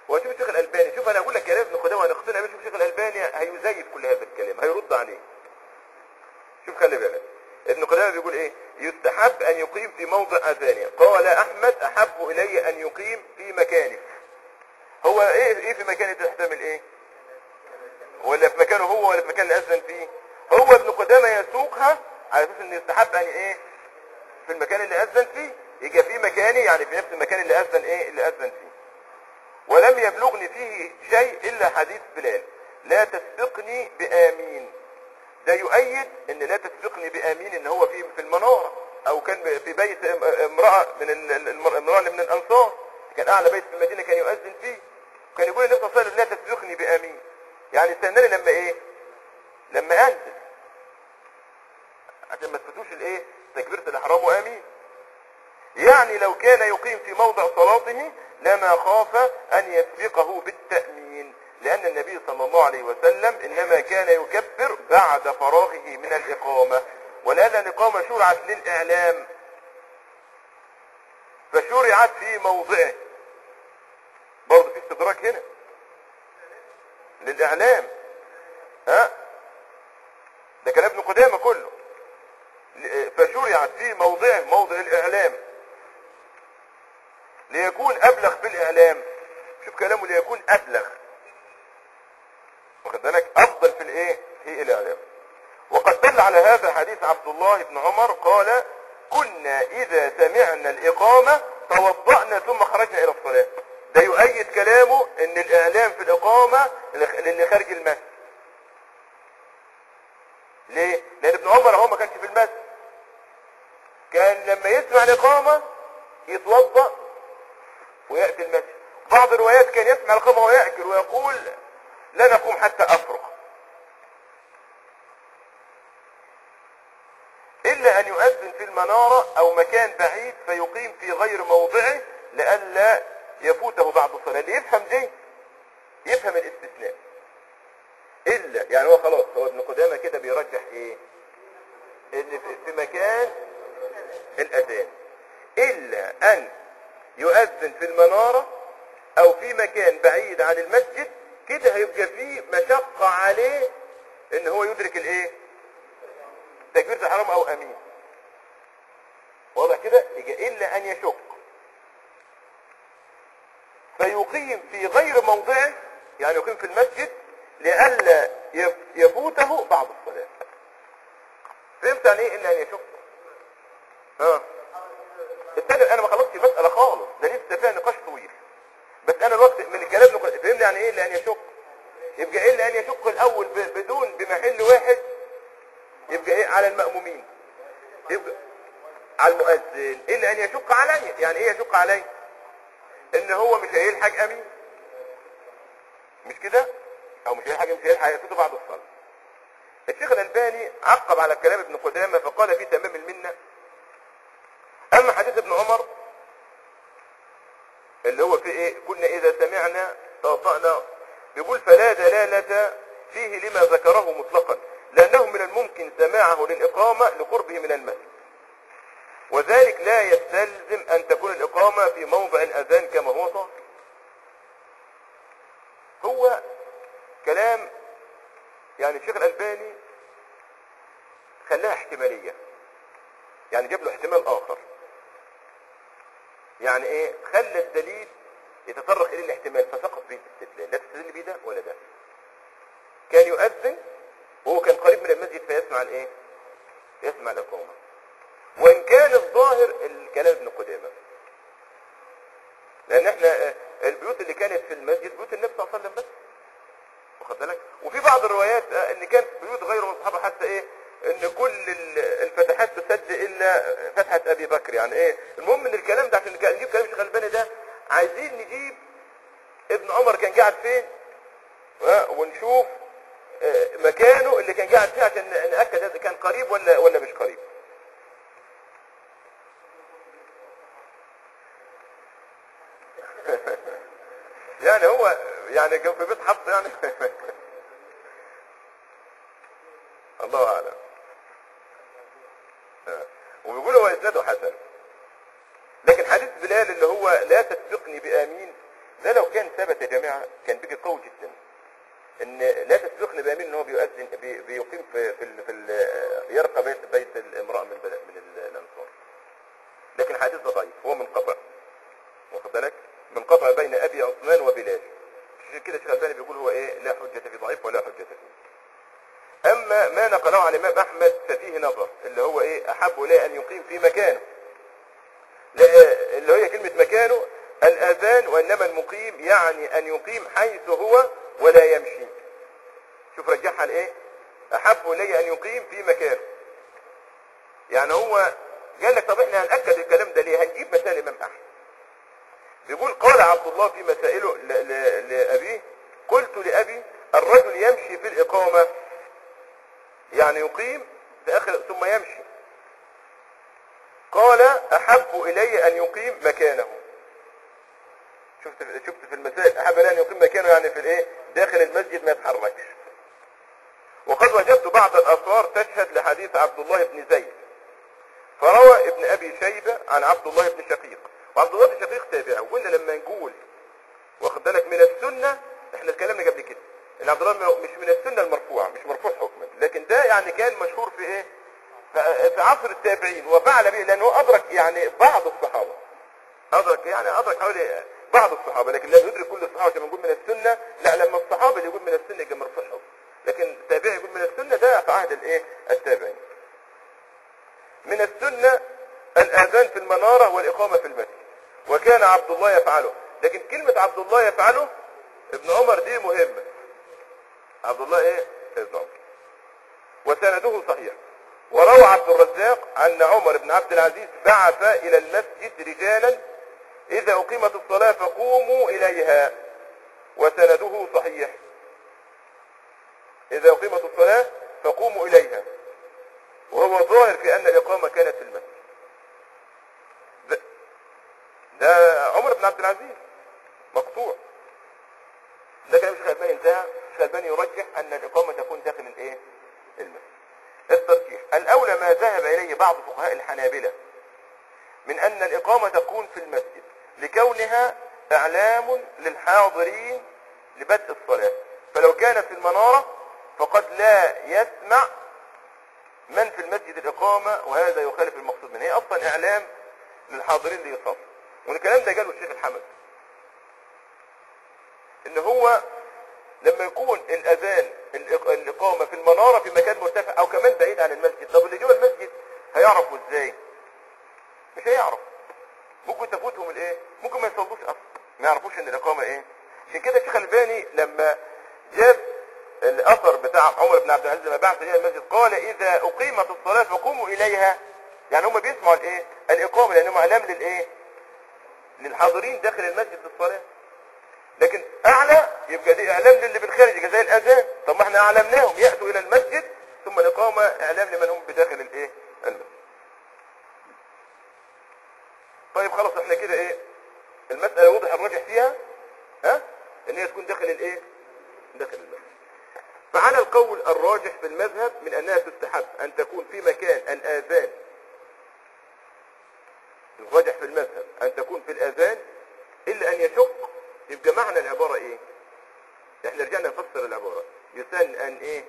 وشوف الشيخ الالباني شوف انا اقول لك كلام ابن قدامه هنقتنع بيه شوف الشيخ الالباني هيزيف كل هذا الكلام هيرد عليه شوف خلي بالك ابن قدامه بيقول ايه يستحب ان يقيم في موضع اذانه قال احمد احب الي ان يقيم في مكانه هو ايه ايه في مكانه تحتمل ايه ولا في مكانه هو ولا في مكان اللي اذن فيه هو ابن قدامه يسوقها على اساس ان يستحب ان ايه في المكان اللي اذن فيه يجي في مكاني يعني في نفس المكان اللي اذن ايه اللي اذن فيه ولم يبلغني فيه شيء الا حديث بلال لا تسبقني بامين ده يؤيد ان لا تسبقني بامين ان هو في في المناره او كان في بيت امراه من ال- ال- المر- امراه اللي من الانصار كان اعلى بيت في المدينه كان يؤذن فيه كان يقول النبي صلى الله عليه وسلم لا تسبقني بامين يعني استناني لما ايه لما انزل عشان ما تفوتوش الايه تكبيره الاحرام وامين يعني لو كان يقيم في موضع صلاته لما خاف ان يسبقه بالتأمين لان النبي صلى الله عليه وسلم انما كان يكبر بعد فراغه من الاقامة ولان الاقامة شرعت للاعلام فشرعت في موضعه برضه في استدراك هنا للاعلام ها ده كلام ابن قدامه كله فشرعت في موضعه موضع الاعلام ليكون ابلغ في الاعلام شوف كلامه ليكون ابلغ واخد بالك افضل في الايه في الاعلام وقد دل على هذا حديث عبد الله بن عمر قال كنا اذا سمعنا الاقامة توضأنا ثم خرجنا الى الصلاة ده يؤيد كلامه ان الاعلام في الاقامة للي خارج المسجد ليه لان ابن عمر هو ما كانش في المسجد كان لما يسمع الاقامة يتوضأ ويأتي المسجد بعض الروايات كان يسمع القامة ويأكل ويقول لا نقوم حتى أفرغ إلا أن يؤذن في المنارة أو مكان بعيد فيقيم في غير موضعه لئلا يفوته بعد الصلاة اللي يفهم دي يفهم الاستثناء إلا يعني هو خلاص هو ابن قدامة كده بيرجح إيه إن في- في مكان الأذان إلا أن يؤذن في المنارة او في مكان بعيد عن المسجد كده هيبقى فيه مشقة عليه ان هو يدرك الايه تكبيرة الحرام او امين واضح كده يجي الا ان يشق فيقيم في غير موضعه يعني يقيم في المسجد لئلا يف- يفوته بعد الصلاة فهمت يعني ايه الا ان يشق ها الثاني انا ما خلصتش المسألة خالص ده لسه فيها نقاش طويل بس انا الوقت من الكلام نقول- فهمني يعني ايه لان يشق يبقى ايه لان يشق الاول ب- بدون بمحل واحد يبقى ايه على المأمومين يبقى على المؤذن ايه لان يشق علي يعني ايه يشق علي ان هو مش هيلحق امين مش كده او مش هيلحق مش هيلحق يفوته بعد الصلاة الشيخ الالباني عقب على كلام ابن قدامه فقال في تمام المنه اما حديث ابن عمر اللي هو في ايه كنا اذا سمعنا توضأنا بيقول فلا دلالة فيه لما ذكره مطلقا لانه من الممكن سماعه للاقامة لقربه من المسجد وذلك لا يستلزم ان تكون الاقامة في موضع الاذان كما هو ظاهر هو كلام يعني الشيخ الالباني خلاها احتمالية يعني جاب له احتمال اخر يعني ايه خلى الدليل يتطرق الى الاحتمال فسقط به الاستدلال لا تستدل بيه ده ولا ده كان يؤذن وهو كان قريب من المسجد فيسمع الايه يسمع الاقامه وان كان الظاهر الكلام ابن قدامه لان احنا آه، البيوت اللي كانت في المسجد بيوت النبي صلى الله عليه وسلم بس واخد بالك وفي بعض الروايات آه، ان كان بيوت غير من الصحابه حتى ايه ان كل ال- الفتحات تسد الا فتحه ابي بكر يعني ايه المهم ان الكلام ده عشان نجيب كلام الشيخ الباني ده عايزين نجيب ابن عمر كان قاعد فين ها، ونشوف آه، مكانه اللي كان قاعد فيه عشان ناكد اذا كان قريب ولا ولا مش قريب يعني هو يعني كان في بيت حفص يعني الله اعلم آه. وبيقول هو اسناده حسن لكن حديث بلال اللي هو لا تسبقني بامين ده لو كان ثبت يا جماعة كان بيجي قوي جدا ان لا تسبقني بامين ان هو بيؤذن بي بيقيم في في, ال في ال يرقى بيت بيت الامراه من بلد من ال- الانصار لكن الحديث ده ضعيف هو منقطع واخد بالك منقطع بين ابي عثمان وبلال عشان كده الشيخ الالباني بيقول هو ايه لا حجه في ضعيف ولا حجه فيه اما ما نقله عن الامام احمد ففيه نظر اللي هو ايه احب اليه ان يقيم في مكانه لا اللي هي كلمة مكانه الأذان وإنما المقيم يعني أن يقيم حيث هو ولا يمشي شوف رجعها لإيه أحب إلي أن يقيم في مكانه يعني هو قال لك طب احنا هنأكد الكلام ده ليه هنجيب مثال الإمام أحمد بيقول قال عبد الله في مسائله ل- ل- لأبيه قلت لأبي الرجل يمشي في الإقامة يعني يقيم في آخر ثم يمشي قال احب الي ان يقيم مكانه شفت شفت في المسائل احب الي ان يقيم مكانه يعني في الايه داخل المسجد ما يتحركش وقد وجدت بعض الاثار تشهد لحديث عبد الله بن زيد فروى ابن ابي شيبه عن عبد الله بن شقيق وعبد الله بن شقيق تابعه وقلنا لما نقول واخد بالك من السنه احنا اتكلمنا قبل كده ان عبد الله مش من السنه المرفوعه مش مرفوع حكما لكن ده يعني كان مشهور في ايه ف- في عصر التابعين وفعل به لانه ادرك يعني بعض الصحابه ادرك يعني ادرك حوالي بعض الصحابه لكن لم يدرك كل الصحابه كما نقول من السنه لا لما الصحابه اللي يقول من السنه يبقى مرفوع حكم لكن التابعي يقول من السنه ده في عهد الايه التابعين من السنه الاذان في المناره والاقامه في المسجد وكان عبد الله يفعله لكن كلمه عبد الله يفعله ابن عمر دي مهمه عبد الله ايه ابن عمر وسنده صحيح وروى عبد الرزاق أن عمر بن عبد العزيز بعث إلى المسجد رجالا إذا أقيمت الصلاة فقوموا إليها وسنده صحيح إذا أقيمت الصلاة فقوموا إليها وهو ظاهر في أن الإقامة كانت في المسجد ده, ده عمر بن عبد العزيز مقطوع ده كلام الشيخ الألباني انتهى الشيخ الألباني يرجح أن الإقامة تكون داخل الإيه؟ المسجد الترجيح الأولى ما ذهب إليه بعض فقهاء الحنابلة من أن الإقامة تكون في المسجد لكونها إعلام للحاضرين لبدء الصلاة فلو كانت في المنارة فقد لا يسمع من في المسجد الإقامة وهذا يخالف المقصود منه هي أصلا إعلام للحاضرين ليصلوا والكلام ده قاله الشيخ الحمد إن هو لما يكون الاذان الإق- الاقامه في المناره في مكان مرتفع او كمان بعيد عن المسجد طب اللي جوه المسجد هيعرفوا ازاي مش هيعرف ممكن تفوتهم الايه ممكن ما يصلوش اصلا ما يعرفوش ان الاقامه ايه عشان كده الشيخ الباني لما جاب الاثر بتاع عمر بن عبد العزيز لما بعث الى المسجد قال اذا اقيمت الصلاه فقوموا اليها يعني هم بيسمعوا الايه الاقامه لانهم اعلام للايه للحاضرين داخل المسجد للصلاه لكن اعلى يبقى دي اعلام للي بالخارج يبقى زي الاذان طب ما احنا اعلمناهم ياتوا الى المسجد ثم الاقامه اعلام لمن هم بداخل الايه المسجد طيب خلاص احنا كده ايه المساله وضح الراجح فيها ها ان هي تكون داخل الايه داخل المسجد فعلى القول الراجح في المذهب من انها تستحب ان تكون في مكان الاذان الراجح في المذهب ان تكون في الاذان الا ان يشق يبقى معنى العبارة ايه احنا رجعنا نفسر العبارة يسن ان ايه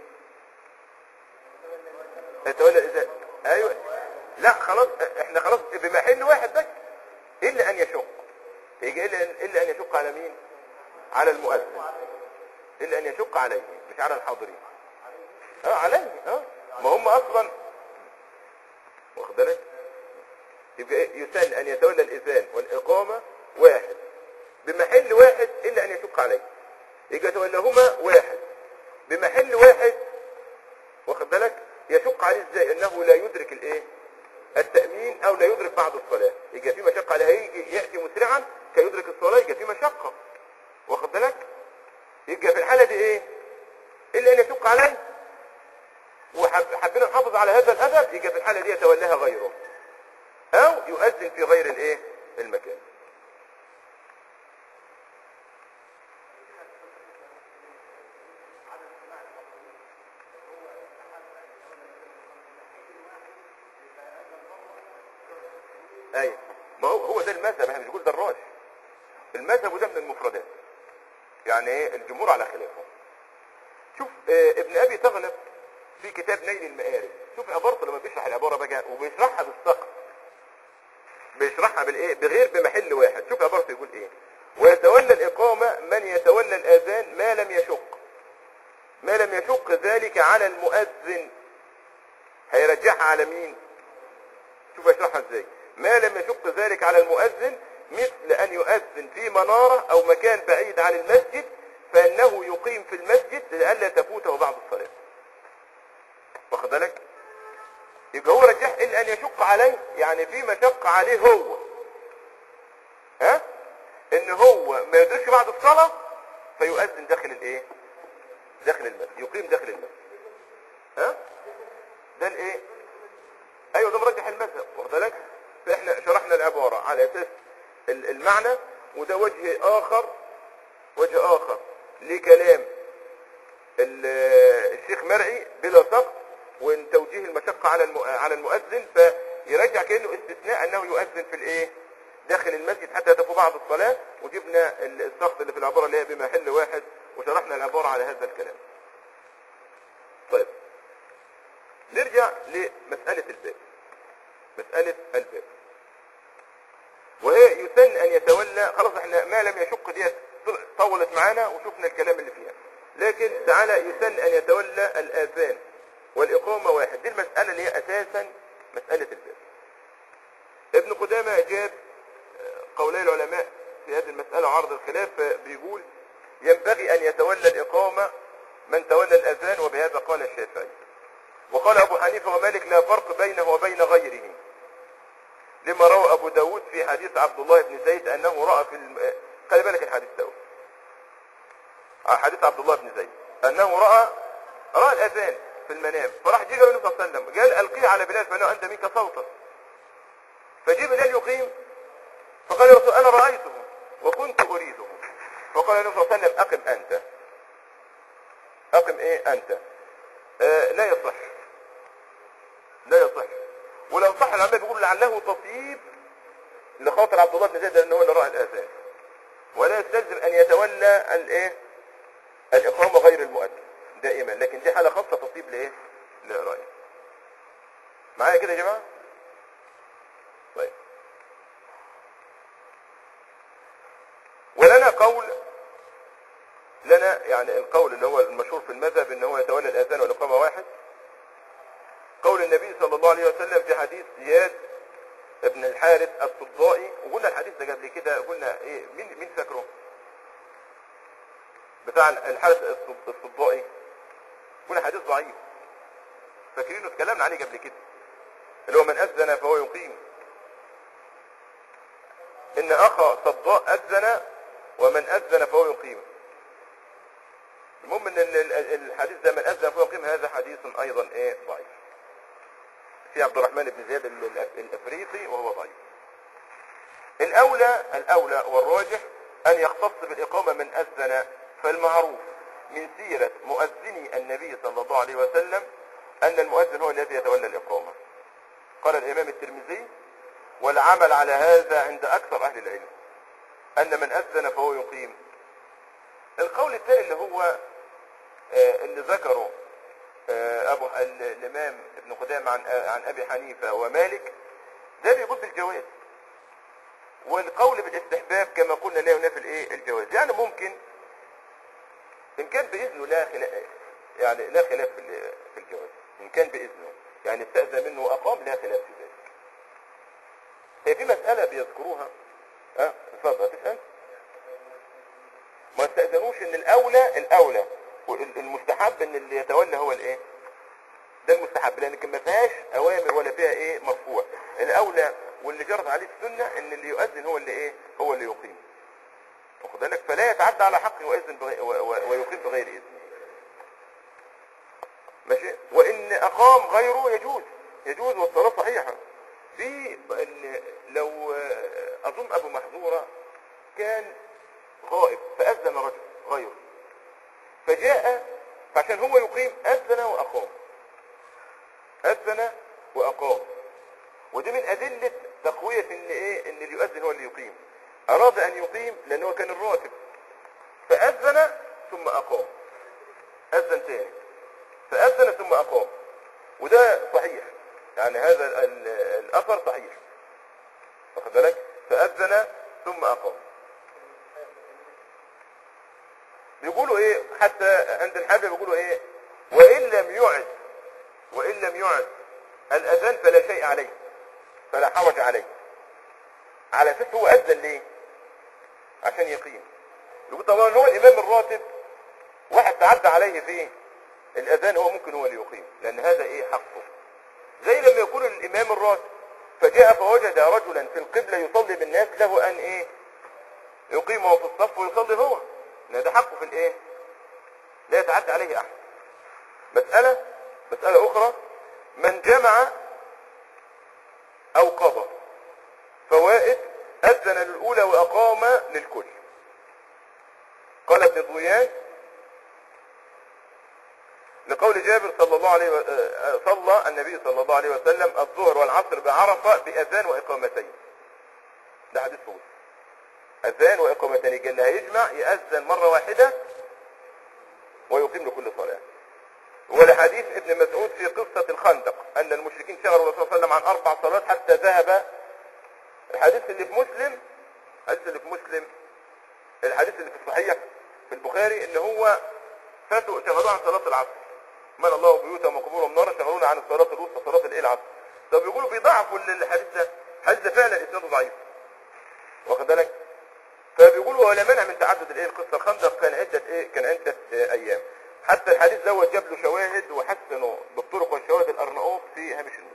يتولى الاذان ايوه لا خلاص احنا خلاص بمحل واحد بس الا ان يشق يجي الا الا ان يشق على مين على المؤذن الا ان يشق عليه مش على الحاضرين اه عليه اه ما هم اصلا واخد بالك يبقى إيه؟ يسن ان يتولى الاذان والاقامه واحد بمحل واحد الا ان يشق عليه يبقى يتولاهما واحد بمحل واحد واخد بالك يشق عليه ازاي انه لا يدرك الايه التامين او لا يدرك بعض الصلاه يبقى في مشقه عليه هيجي ياتي مسرعا كي يدرك الصلاه يبقى في مشقه واخد بالك يبقى في الحاله دي ايه الا ان يشق عليه وحبينا نحافظ على هذا الادب يبقى في الحاله دي يتولاها غيره او يؤذن في غير الايه المكان ايوه ما هو هو ده المذهب احنا مش بنقول ده الراجح المذهب وده من المفردات يعني ايه الجمهور على خلافه شوف آه ابن ابي تغلب في كتاب نيل المآرب شوف عبارته لما بيشرح العباره بقى وبيشرحها بالسقط بيشرحها بالايه بغير بمحل واحد شوف عبارته يقول ايه ويتولى الاقامه من يتولى الاذان ما لم يشق ما لم يشق ذلك على المؤذن هيرجعها على مين شوف يشرحها ازاي ما لم يشق ذلك على المؤذن مثل ان يؤذن في منارة او مكان بعيد عن المسجد فانه يقيم في المسجد لئلا تفوته بعض الصلاة واخد بالك يبقى هو رجح الا ان يشق عليه يعني في مشقة عليه هو ها ان هو ما يدركش بعد الصلاة فيؤذن داخل الايه داخل المسجد يقيم داخل المسجد ها ده الايه ايوه ده مرجح المذهب واخد بالك فاحنا شرحنا العبارة على اساس ال- المعنى وده وجه اخر وجه اخر لكلام ال- الشيخ مرعي بلا سقط وان توجيه المشقة على الم- على المؤذن فيرجع كأنه استثناء انه يؤذن في الايه داخل المسجد حتى تفو بعض الصلاة وجبنا ال- السقط اللي في العبارة اللي هي بمحل واحد وشرحنا العبارة على هذا الكلام طيب نرجع لمسألة الباب مسألة الباب وهي يسن ان يتولى خلاص احنا ما لم يشق ديت طل- طولت معانا وشفنا الكلام اللي فيها لكن تعالى يسن ان يتولى الاذان والاقامة واحد دي المسألة اللي هي اساسا مسألة الباب ابن قدامة جاب آه، قولي العلماء في هذه المسألة عرض الخلاف بيقول ينبغي ان يتولى الاقامة من تولى الاذان وبهذا قال الشافعي وقال ابو حنيفة ومالك لا فرق بينه وبين غيره لما روى ابو داود في حديث عبد الله بن زيد انه رأى في الم... خلي بالك الحديث داود آه، حديث عبد الله بن زيد انه رأى رأى الاذان في المنام فراح جه النبي صلى الله عليه وسلم قال القيه على بلال فانه انت منك صوتا فجه بلال يقيم فقال يا رسول انا رأيته وكنت اريده فقال النبي صلى الله عليه وسلم اقم انت اقم ايه انت آه لا يصح لا يصح ولو صح العلماء بيقول لعله تطيب لخاطر عبد الله بن زيد لانه هو اللي راى الاذان ولا يستلزم ان يتولى الايه الاقامه غير المؤذن دائما لكن دي حاله خاصه تطيب لايه لرايه معايا كده يا جماعه طيب ولنا قول لنا يعني القول اللي هو المشهور في المذهب ان هو يتولى الاذان والاقامه واحد قول النبي صلى الله عليه وسلم في حديث زياد ابن الحارث الصدائي وقلنا الحديث ده قبل كده قلنا ايه مين مين فاكره بتاع الحارث الصد- الصدائي قلنا حديث ضعيف فاكرينه اتكلمنا عليه قبل كده اللي هو من اذن فهو يقيم ان اخا صداء اذن ومن اذن فهو يقيم المهم ان ال- ال- الحديث ده من اذن فهو يقيم هذا حديث ايضا ايه ضعيف في عبد الرحمن بن زياد ال- ال- الافريقي وهو ضعيف الاولى الاولى والراجح ان يختص بالاقامه من اذن فالمعروف من سيره مؤذني النبي صلى الله عليه وسلم ان المؤذن هو الذي يتولى الاقامه قال الامام الترمذي والعمل على هذا عند اكثر اهل العلم ان من اذن فهو يقيم القول الثاني اللي هو آه، اللي ذكره آه، ابو ال- الامام ابن قدامه عن آه، عن ابي حنيفه ومالك ده بيقول بالجواز والقول بالاستحباب كما قلنا لا ينافي الايه الجواز يعني ممكن ان كان باذنه لا خلاف يعني لا خلاف في ال- في الجواز ان كان باذنه يعني استاذن منه واقام لا خلاف في ذلك هي في مساله بيذكروها ها اتفضل تسال ما استأذنوش ان الاولى الاولى وال- المستحب ان اللي يتولى هو الايه ده المستحب لان ما فيهاش اوامر ولا فيها ايه مرفوع الاولى واللي جرت عليه السنه ان اللي يؤذن هو اللي ايه هو اللي يقيم واخد بالك فلا يتعدى على حقه ويؤذن بغي... و... و... ويقيم بغير اذنه ماشي وان اقام غيره يجوز يجوز والصلاه صحيحه في ان لو آه، اظن ابو محذوره كان غائب فاذن رجل غيره فجاء فعشان هو يقيم اذن واقام اذن واقام ودي من ادله تقويه ان ايه ان اللي يؤذن هو اللي يقيم اراد ان يقيم لانه كان الراتب فاذن ثم اقام اذن تاني فاذن ثم اقام وده صحيح يعني هذا ال- ال- الاثر صحيح واخد بالك فاذن ثم اقام بيقولوا ايه حتى عند الحنابلة بيقولوا ايه وان لم يعد وان لم يعد الاذان فلا شيء عليه فلا حرج عليه على اساس هو اذن ليه عشان يقيم يقول طبعا هو الامام الراتب واحد تعدى عليه في الاذان هو ممكن هو اللي يقيم لان هذا ايه حقه زي لما يكون الامام الراتب فجاء فوجد رجلا في القبلة يصلي بالناس له ان ايه يقيمه في الصف ويصلي هو لان ده حقه في الايه لا يتعدى عليه احد مسألة مسألة اخرى من جمع او قضى فوائد اذن للاولى واقام للكل قال ابن ضيان لقول جابر صلى الله عليه و... آه، صلى النبي صلى الله عليه وسلم الظهر والعصر بعرفة بأذان وإقامتين ده حديث فوز أذان وإقامتين قال له هيجمع يأذن مرة واحدة ويقيم لكل صلاة ولحديث ابن مسعود في قصة الخندق أن المشركين شغلوا الرسول صلى الله عليه وسلم عن أربع صلوات حتى ذهب الحديث اللي في مسلم الحديث اللي في مسلم الحديث اللي في الصحيح في البخاري ان هو فاتوا شغلوه عن صلاة العصر مال الله بيوتهم وقبورهم نارا شغلونا عن الصلاة الوسطى صلاة الايه العصر طب يقولوا بيضعفوا الحديث ده الحديث ده فعلا اسناده ضعيف واخد بالك فبيقولوا ولا منع من تعدد الايه القصه الخندق كان عده ايه كان عده إيه ايام حتى الحديث دوت جاب له شواهد وحسنوا بالطرق والشواهد الارناؤوط في هامش النص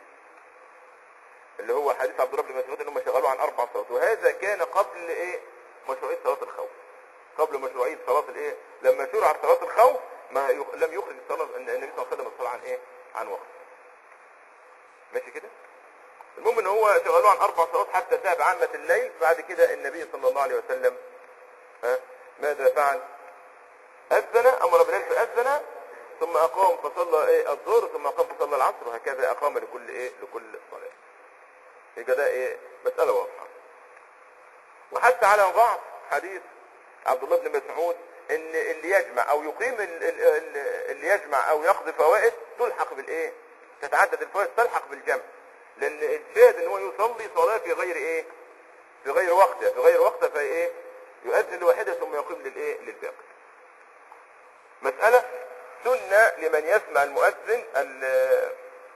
اللي هو حديث عبد الله بن مسعود ان هم شغلوه عن اربع صلوات وهذا كان قبل ايه مشروعيه صلاه الخوف قبل مشروعيه صلاه الايه لما شرعت صلاه الخوف ما يخ... لم يخرج الصلاه النبي صلى الله عليه وسلم الصلاه عن ايه عن وقت ماشي كده المهم ان هو شغلوه عن اربع صلوات حتى ذهب عامه الليل بعد كده النبي صلى الله عليه وسلم ها ماذا فعل اذن امر بلال فاذن ثم اقام فصلى ايه الظهر ثم اقام فصلى العصر وهكذا اقام لكل ايه لكل صلاه يبقى ده ايه مساله واضحه وحتى على ضعف حديث عبد الله بن مسعود ان اللي يجمع او يقيم ال- ال- ال- اللي يجمع او يقضي فوائد تلحق بالايه تتعدد الفوائد تلحق بالجمع لان الشاهد ان هو يصلي صلاه في غير ايه في غير وقتها في غير وقتها فايه يؤذن لواحده ثم يقيم للايه للباقي مساله سنه لمن يسمع المؤذن ال-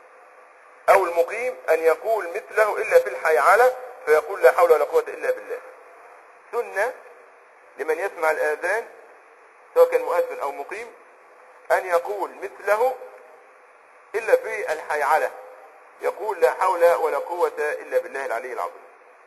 او المقيم ان يقول مثله الا في الحيعله فيقول لا حول ولا قوه الا بالله سنه لمن يسمع الآذان سواء كان مؤذن أو مقيم أن يقول مثله إلا في الحيعلة يقول لا حول ولا قوة إلا بالله العلي العظيم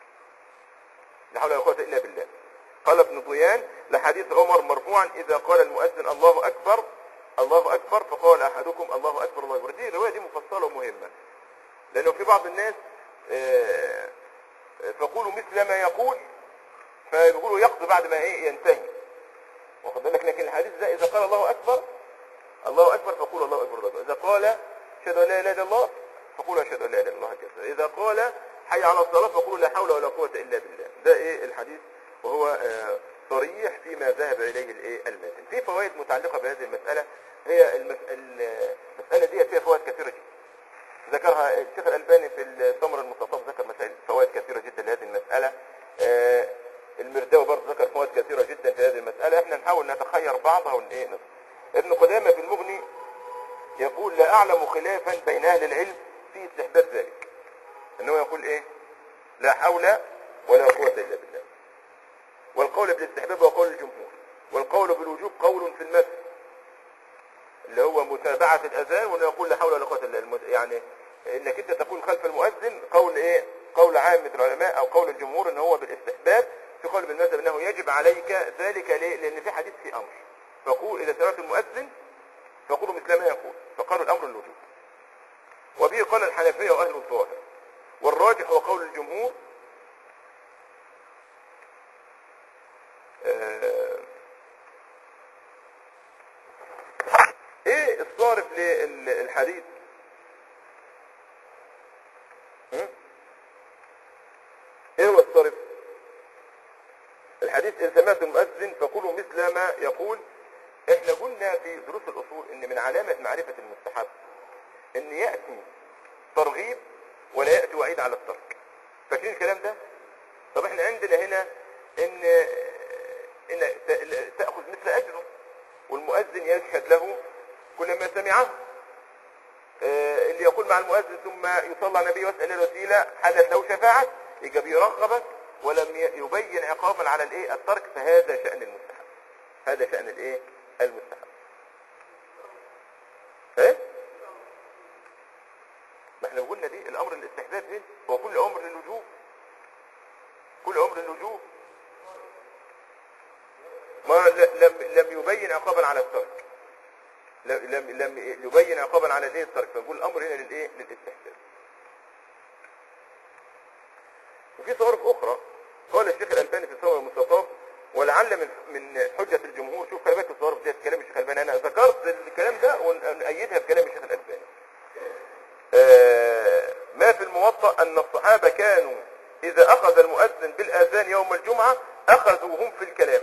لا حول ولا قوة إلا بالله قال ابن ضيان لحديث عمر مرفوعا إذا قال المؤذن الله أكبر الله أكبر فقال أحدكم الله أكبر الله أكبر دي الرواية دي مفصلة ومهمة لأنه في بعض الناس آه، آه، فقولوا مثل ما يقول فبيقولوا يقضي بعد ما ايه ينتهي واخد بالك لكن الحديث ده اذا قال الله اكبر الله اكبر فقول الله اكبر الله أكبر. اذا قال اشهد ان لا اله الا الله فقول اشهد ان لا اله الا الله هكذا اذا قال حي على الصلاه فقول لا حول ولا قوه الا بالله ده ايه الحديث وهو آه، صريح فيما ذهب اليه الايه الماتن في فوائد متعلقه بهذه المساله هي المس... المساله دي فيها فوائد كثيره جدا ذكرها الشيخ الألباني في الثمر المستطاب ذكر مسائل فوائد كثيرة جدا لهذه المسألة آه، المرداوي برضه ذكر فوائد كثيرة جدا في هذه المسألة احنا نحاول نتخير بعضها ون ايه نص. ابن قدامة في المغني يقول لا أعلم خلافا بين أهل العلم في استحباب ذلك انه يقول ايه لا حول ولا قوة إلا بالله والقول بالاستحباب هو قول الجمهور والقول بالوجوب قول في المسجد اللي هو متابعة الأذان وانه يقول لا حول ولا قوة إلا بالله يعني انك انت تكون خلف المؤذن قول ايه قول عامة العلماء او قول الجمهور ان هو بالاستحباب في قول بالمذهب انه يجب عليك ذلك ليه لان في حديث في امر فقول اذا سمعت المؤذن فقولوا مثل ما يقول فقالوا الامر الوجوب وبه قال الحنفية واهل الظاهر والراجح هو قول الجمهور آه، ايه الصارف للحديث هم؟ ايه هو الصارف إذا سمعت المؤذن فقولوا مثل ما يقول احنا قلنا في دروس الأصول ان من علامة معرفة المستحب ان يأتي ترغيب ولا يأتي وعيد على الترك فاكرين الكلام ده طب احنا عندنا هنا ان ان تأخذ مثل أجره والمؤذن يشهد له كل ما سمعه آه، اللي يقول مع المؤذن ثم يصلى على النبي واسأل الوسيلة حلت له شفاعة يبقى بيرغبك ولم ي- يبين عقابا على الايه الترك فهذا شأن المستحب هذا شأن الايه المستحب ايه ما احنا قلنا دي الامر الاستحباب هنا هو كل امر للوجوب كل امر للوجوب ما ل- لم لم يبين عقابا على الترك لم لم لم يبين عقابا على الايه الترك فنقول الامر هنا للايه للاستحباب وفي صورف اخرى قال الشيخ الالباني في صور المستطاب ولعل من من حجه الجمهور شوف خلي بالك الصورف ديت كلام الشيخ الالباني انا ذكرت الكلام ده ونأيدها بكلام الشيخ الالباني آه، ما في الموطأ أن الصحابة كانوا إذا أخذ المؤذن بالآذان يوم الجمعة أخذوا هم في الكلام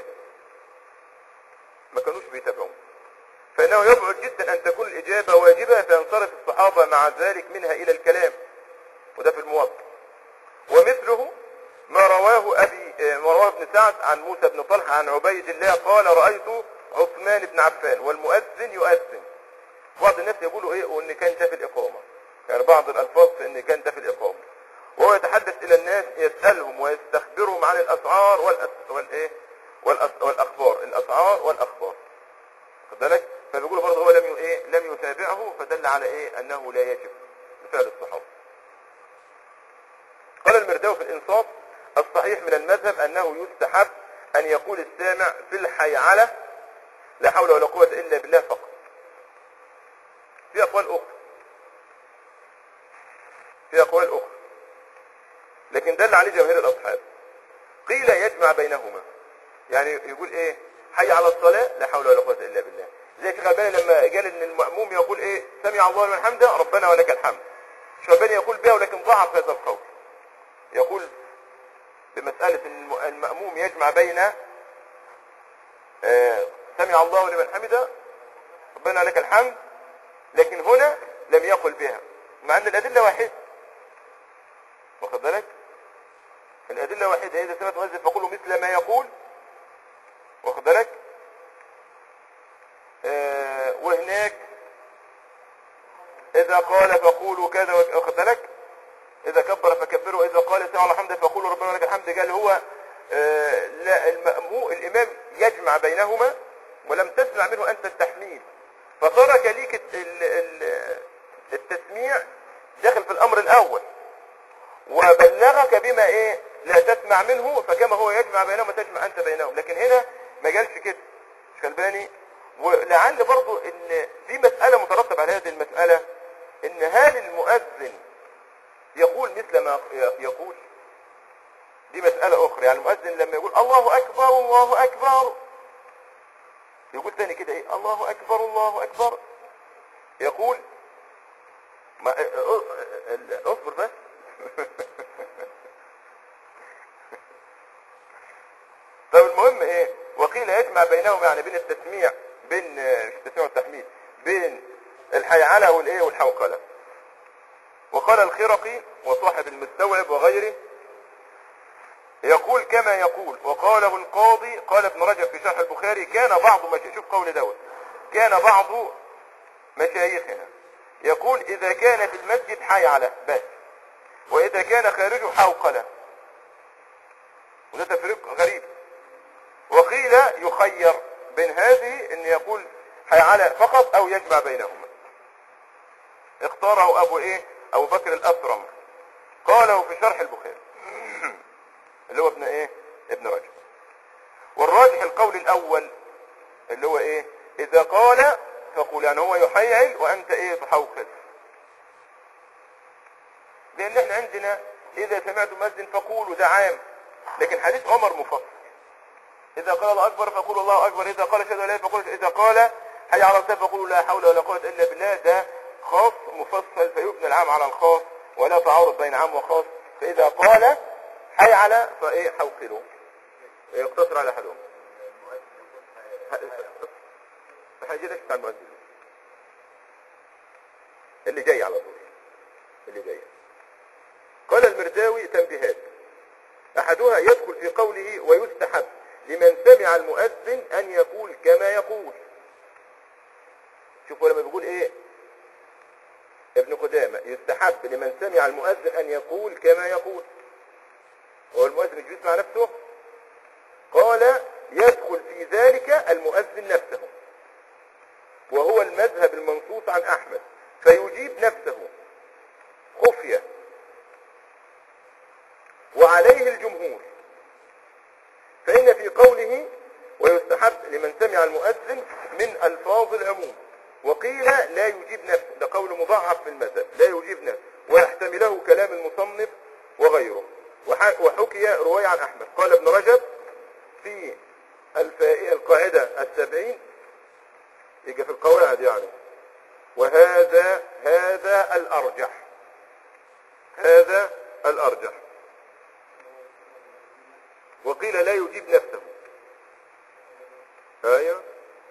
ما كانوش بيتابعون فإنه يبعد جدا أن تكون الإجابة واجبة فينصرف الصحابة مع ذلك منها إلى الكلام وده في الموطأ ومثله ما رواه أبي آه، ما رواه ابن سعد عن موسى بن طلحة عن عبيد الله قال رأيت عثمان بن عفان والمؤذن يؤذن بعض الناس يقولوا ايه وان كان ده في الاقامه يعني بعض الالفاظ في ان كان ده في الاقامه وهو يتحدث الى الناس يسالهم ويستخبرهم عن الاسعار والأس... والايه والأس... والاخبار الاسعار والاخبار خد بالك فبيقولوا برضه هو لم ي... ايه لم يتابعه فدل على ايه انه لا يجب بفعل الصحابه قال المرداوي في الانصاف الصحيح من المذهب انه يستحب ان يقول السامع في الحيعله لا حول ولا قوه الا بالله فقط في أقوال أخرى في أقوال أخرى لكن دل عليه جماهير الأصحاب قيل يجمع بينهما يعني يقول إيه حي على الصلاة لا حول ولا قوة إلا بالله زي شيخ الباني لما قال إن المأموم يقول إيه سمع الله لمن حمده ربنا ولك الحمد شيخ الباني يقول بها ولكن ضعف هذا القول يقول بمسألة إن الم- المأموم يجمع بين آه، سمع الله لمن حمده ربنا لك الحمد لكن هنا لم يقل بها مع ان الادله واحده واخد بالك الادله واحده اذا سمعت مؤذن فقولوا مثل ما يقول واخد بالك آه وهناك اذا قال فقولوا كذا وك- واخد بالك اذا كبر فكبروا اذا قال سمع الله حمدا فقولوا ربنا لك الحمد قال هو آه لا المأمو الامام يجمع بينهما ولم تسمع منه انت التحميل فترك ليك الت- ال- ال- التسميع داخل في الامر الاول وبلغك بما ايه لا تسمع منه فكما هو يجمع بينهما تجمع انت بينهم لكن هنا ما قالش كده مش غلباني ولعل برضو ان في مسألة مترتب على هذه المسألة ان هل المؤذن يقول مثل ما ي- يقول دي مسألة اخرى يعني المؤذن لما يقول الله اكبر الله اكبر يقول تاني كده ايه الله اكبر الله اكبر يقول ما اه- اه- اه- اصبر بس طب المهم ايه وقيل يجمع بينهم يعني بين التسميع بين اه، مش التسميع والتحميد بين الحيعلة والايه والحوقلة وقال الخرقي وصاحب المستوعب وغيره يقول كما يقول وقاله القاضي قال ابن رجب في شرح البخاري كان بعض مشايخ شوف قول دوت كان بعض مشايخنا يقول اذا كان في المسجد حي على بس واذا كان خارجه حوقله وده تفريق غريب وقيل يخير بين هذه ان يقول حي على فقط او يجمع بينهما اختاره ابو ايه ابو بكر الاثرم قاله في شرح البخاري اللي هو ابن ايه ابن رجب والراجح القول الاول اللي هو ايه اذا قال فقول يعني هو يحيعل وانت ايه تحوقل لان احنا عندنا اذا سمعت مؤذن فقولوا ده عام لكن حديث عمر مفصل اذا قال الله اكبر فقولوا الله اكبر اذا قال اشهد ان لا اله الا الله فقولوا اذا قال حي على الصلاه فقولوا لا حول ولا قوه الا بالله ده خاص مفصل فيبنى العام على الخاص ولا تعارض بين عام وخاص فاذا قال حي على فايه حوقلوا يقتصر على احدهم احنا جينا بتاع المؤذن اللي جاي على طول اللي جاي قال المرداوي تنبيهات احدها يدخل في قوله ويستحب لمن سمع المؤذن ان يقول كما يقول شوفوا لما بيقول ايه ابن قدامة يستحب لمن سمع المؤذن ان يقول كما يقول هو المؤذن مش بيسمع نفسه قال يدخل في ذلك المؤذن نفسه وهو المذهب المنصوص عن احمد فيجيب نفسه خفية وعليه الجمهور فإن في قوله ويستحب لمن سمع المؤذن من ألفاظ العموم وقيل لا يجيب نفسه ده قول مضاعف في المذهب لا يجيب نفسه ويحتمله كلام المصنف وغيره وح- وحكي رواية عن أحمد قال ابن رجب في الفائدة القاعدة السبعين يجي في القواعد يعني وهذا هذا الأرجح هذا الأرجح وقيل لا يجيب نفسه ايوه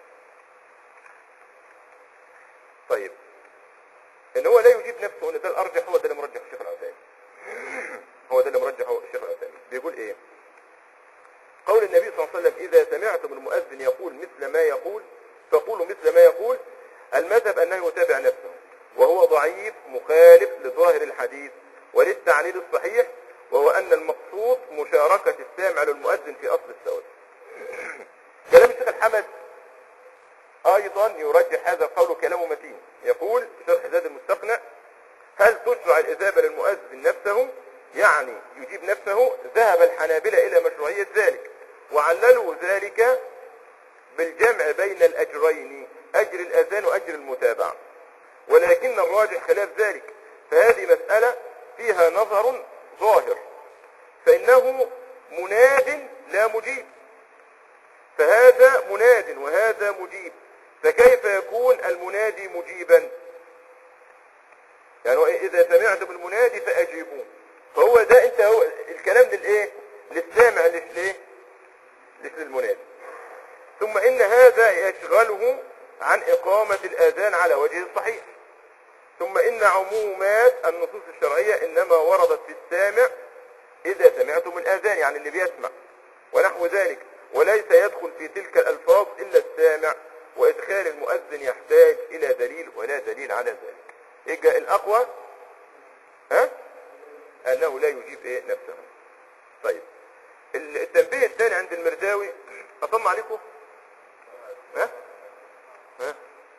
طيب ان هو لا يجيب نفسه ان ده الارجح هو ده اللي مرجح الشيخ العثيمين هو ده اللي مرجحه الشيخ العثيمين بيقول ايه قول النبي صلى الله عليه وسلم اذا سمعتم المؤذن يقول مثل ما يقول فقولوا مثل ما يقول المذهب انه يتابع نفسه وهو ضعيف مخالف لظاهر الحديث وللتعليل الصحيح وهو ان المقصود مشاركة السامع للمؤذن في اصل السؤال كلام الشيخ الحمد ايضا يرجح هذا القول كلامه متين يقول شرح زاد المستقنع هل تشرع الاجابه للمؤذن نفسه يعني يجيب نفسه ذهب الحنابلة الى مشروعية ذلك وعللوا ذلك بالجمع بين الاجرين اجر الاذان واجر المتابعة ولكن الراجح خلاف ذلك فهذه مسألة فيها نظر ظاهر فإنه مناد لا مجيب فهذا مناد وهذا مجيب فكيف يكون المنادي مجيبا يعني هو إيه؟ إذا سمعتم المنادي فأجيبوه فهو ده انت هو الكلام للايه للسامع مش ليه مش للمنادي ثم ان هذا يشغله عن اقامة الاذان على وجه الصحيح ثم ان عمومات النصوص الشرعية انما وردت في السامع اذا سمعتم الاذان يعني اللي بيسمع ونحو ذلك وليس يدخل في تلك الالفاظ الا السامع وادخال المؤذن يحتاج الى دليل ولا دليل على ذلك يبقى الاقوى ها انه لا يجيب ايه نفسه طيب التنبيه الثاني عند المرداوي اطم عليكم ها ها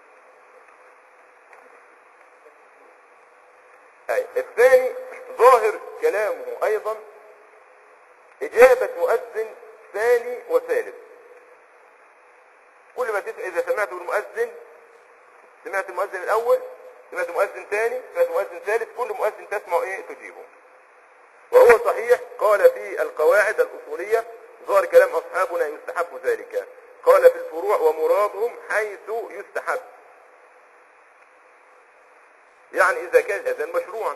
أي. الثاني ظاهر كلامه ايضا اجابة مؤذن ثاني وثالث كل ما تسمع اذا سمعت المؤذن سمعت المؤذن الاول سمعت مؤذن ثاني سمعت مؤذن ثالث كل مؤذن تسمع ايه تجيبه وهو صحيح قال في القواعد الاصولية ظهر كلام اصحابنا يستحب ذلك قال في الفروع ومرادهم حيث يستحب يعني اذا كان الاذان مشروعا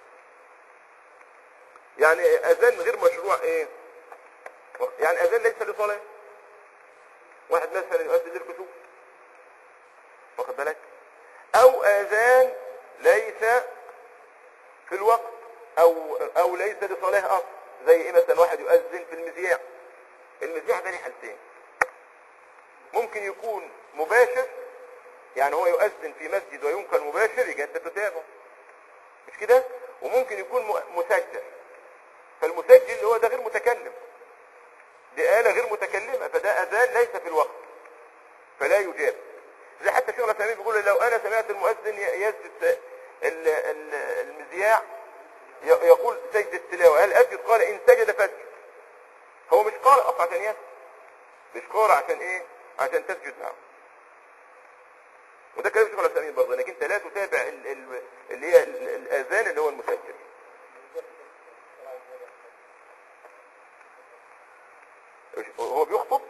يعني اذان غير مشروع ايه يعني اذان ليس لصلاة واحد مثلا يؤذن للكسوف واخد بالك او اذان ليس في الوقت او او ليس لصلاة اصل زي ايه مثلا واحد يؤذن في المذياع المذياع ده ليه حالتين ممكن يكون مباشر يعني هو يؤذن في مسجد وينقل مباشر يبقى انت تتابعه مش كده وممكن يكون م- مسجل فالمسجل اللي هو ده غير متكلم دي آلة غير متكلمة فده أذان ليس في الوقت فلا يجاب زي حتى شيخنا سمير بيقول لو أنا سمعت المؤذن ي- يسجد ال- ال- المذياع ي- يقول سجد التلاوة هل أسجد قال إن سجد فاسجد هو مش قارئ أصلا عشان يسجد مش قارئ عشان إيه عشان تسجد معه وده كلام شيخنا سمير برضه انك انت لا تتابع ال- ال- اللي هي ال- الاذان اللي هو المسجل هو بيخطب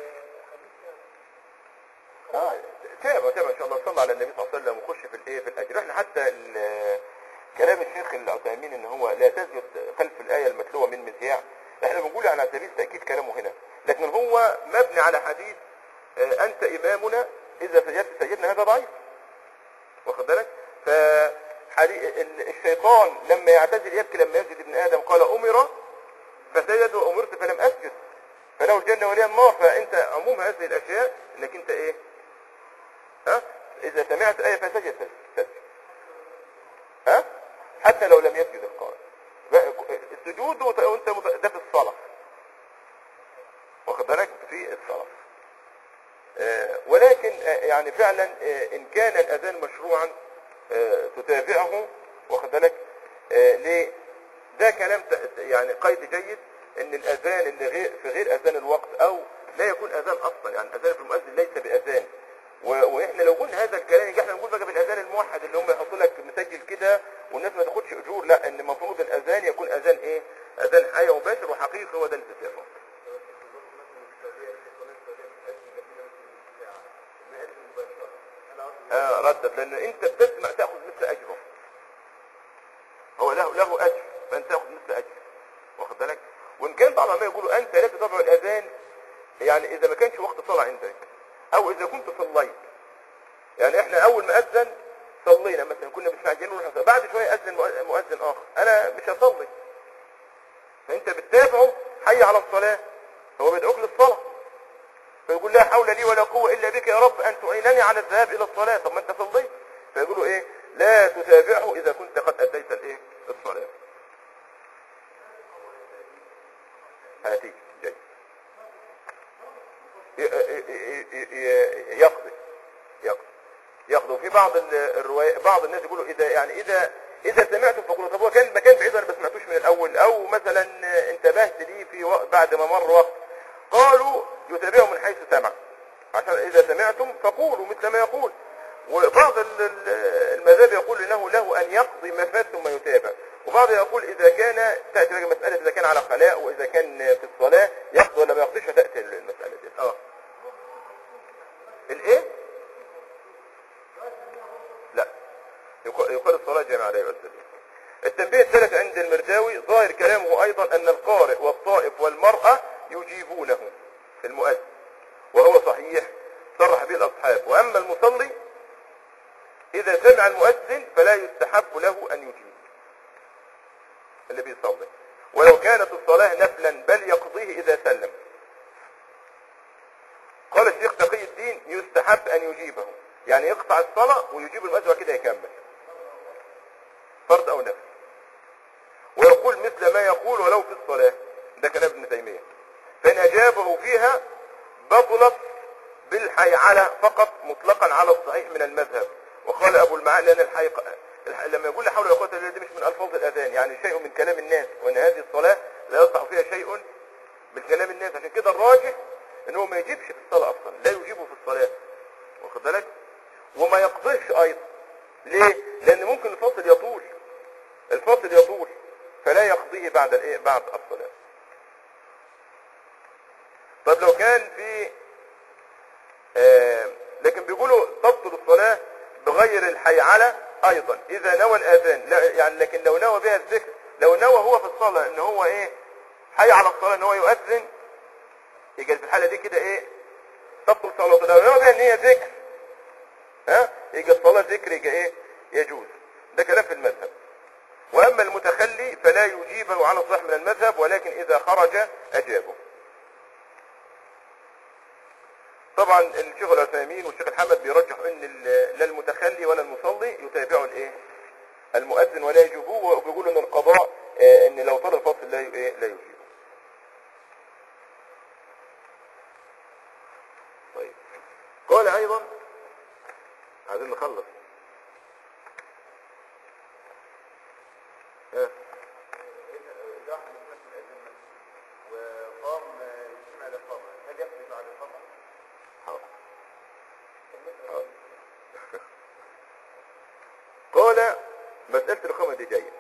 اه تابع تابع ان شاء الله صلى على النبي صلى الله عليه وسلم وخش في الايه في الاجر احنا حتى ال- كلام الشيخ العثيمين ان هو لا تسجد خلف الايه المتلوه من مذياع احنا بنقول على سبيل تاكيد كلامه هنا لكن هو مبني على حديث آه، انت امامنا اذا سجدت سجدنا هذا ضعيف واخد بالك ف حدي- ال- الشيطان لما يعتزل يبكي لما يسجد ابن ادم قال امر فسجد وامرت فلم اسجد فله الجنه ولي النار فانت عموم هذه الاشياء انك انت ايه ها اذا سمعت ايه فسجد فسجد ها حتى لو لم يسجد القارئ بقى- السجود وت- وانت مت- ده في الصلاه واخد بالك في الصلاه آه، ولكن آه، يعني فعلا آه، ان كان الاذان مشروعا آه، تتابعه واخد بالك آه، ليه ده كلام ت- يعني قيد جيد ان الاذان اللي غير في غير اذان الوقت او لا يكون اذان اصلا يعني اذان في المؤذن ليس باذان و- واحنا لو قلنا هذا الكلام يجي احنا نقول بقى بالاذان الموحد اللي هم يحطوا لك مسجل كده والناس ما تاخدش اجور لا ان المفروض الاذان يكون اذان ايه اذان حي وباشر وحقيقي هو ده الاتفاق آه ردت لان انت بتسمع تاخذ مثل اجره هو له له اجر فانت تاخذ مثل اجر واخد بالك وان كان بعض العلماء يقولوا انت لا تتابع الاذان يعني اذا ما كانش وقت صلاه عندك او اذا كنت صليت يعني احنا اول ما اذن صلينا مثلا كنا مستعجلين ونروح نصلي. بعد شويه اذن مؤ- مؤذن اخر انا مش هصلي فانت بتتابعه حي على الصلاه هو بيدعوك للصلاه فيقول لا حول لي ولا قوة إلا بك يا رب أن تعينني على الذهاب إلى الصلاة طب ما أنت صليت فيقولوا إيه لا تتابعه إذا كنت قد أديت الإيه الصلاة هاتي جاي ي- ي- ي- ي- يقضي يقضي يقضي وفي بعض ال- الرواية بعض الناس يقولوا إذا يعني إذا إذا سمعته فقولوا طب هو كان مكان بعيد أنا ما سمعتوش من الأول أو مثلا انتبهت ليه في وقت بعد ما مر وقت قالوا يتابعه من حيث سمع عشان إذا سمعتم فقولوا مثل ما يقول وبعض ال- ال- المذاهب يقول انه له ان يقضي ما فات ثم يتابع وبعض يقول اذا كان تاتي بقى مساله اذا كان على خلاء واذا كان في الصلاه يقضي ولا ما يقضيش فتاتي المساله دي اه الايه لا يق- يقال الصلاه جامعه عليه والسلام التنبيه الثالث عند المرداوي ظاهر كلامه ايضا ان القارئ والطائف والمراه يجيبونه في المؤذن وهو صحيح صرح به الاصحاب واما المصلي اذا سمع المؤذن فلا يستحب له ان يجيب اللي بيصلي ولو كانت الصلاة نفلا بل يقضيه اذا سلم قال الشيخ تقي الدين يستحب ان يجيبه يعني يقطع الصلاة ويجيب المؤذن وكده يكمل فرض او نفل ويقول مثل ما يقول ولو في الصلاة ده كلام ابن تيمية فإن أجابه فيها بطلت بالحيعلة فقط مطلقا على الصحيح من المذهب وقال أبو المعالي لأن الحي... الح... لما يقول لا حول ولا قوة إلا بالله دي مش من ألفاظ الأذان يعني شيء من كلام الناس وأن هذه الصلاة لا يصح فيها شيء من كلام الناس عشان كده الراجح ان هو ما يجيبش في الصلاة أصلا لا يجيبه في الصلاة واخد بالك وما يقضيش أيضا ليه؟ لأن ممكن الفصل يطول الفاصل يطول فلا يقضيه بعد الايه بعد الصلاة طب لو كان في آه لكن بيقولوا تبطل الصلاة بغير الحيعلة ايضا اذا نوى الاذان لا يعني لكن لو نوى بها الذكر لو نوى هو في الصلاة ان هو ايه حي على الصلاة ان هو يؤذن يبقى في الحالة دي كده ايه تبطل صلاته لو نوى بها ان هي ذكر ها يبقى الصلاة ذكر يبقى ايه يجوز ده كلام في المذهب واما المتخلي فلا يجيبه على الصحيح من المذهب ولكن اذا خرج اجابه طبعا الشيخ العثيمين والشيخ الحمد بيرجحوا ان ال- لا المتخلي ولا المصلي يتابعوا الايه المؤذن ولا يجيبوه وبيقولوا ان القضاء آه، ان لو طال الفصل لا ي- إيه؟ لا يجيبه طيب قال ايضا عايزين نخلص ها وقام يجمع الإقامة هل يقضي بعد الإقامة؟ حاضر حاضر. قال مسألة الإقامة دي جاية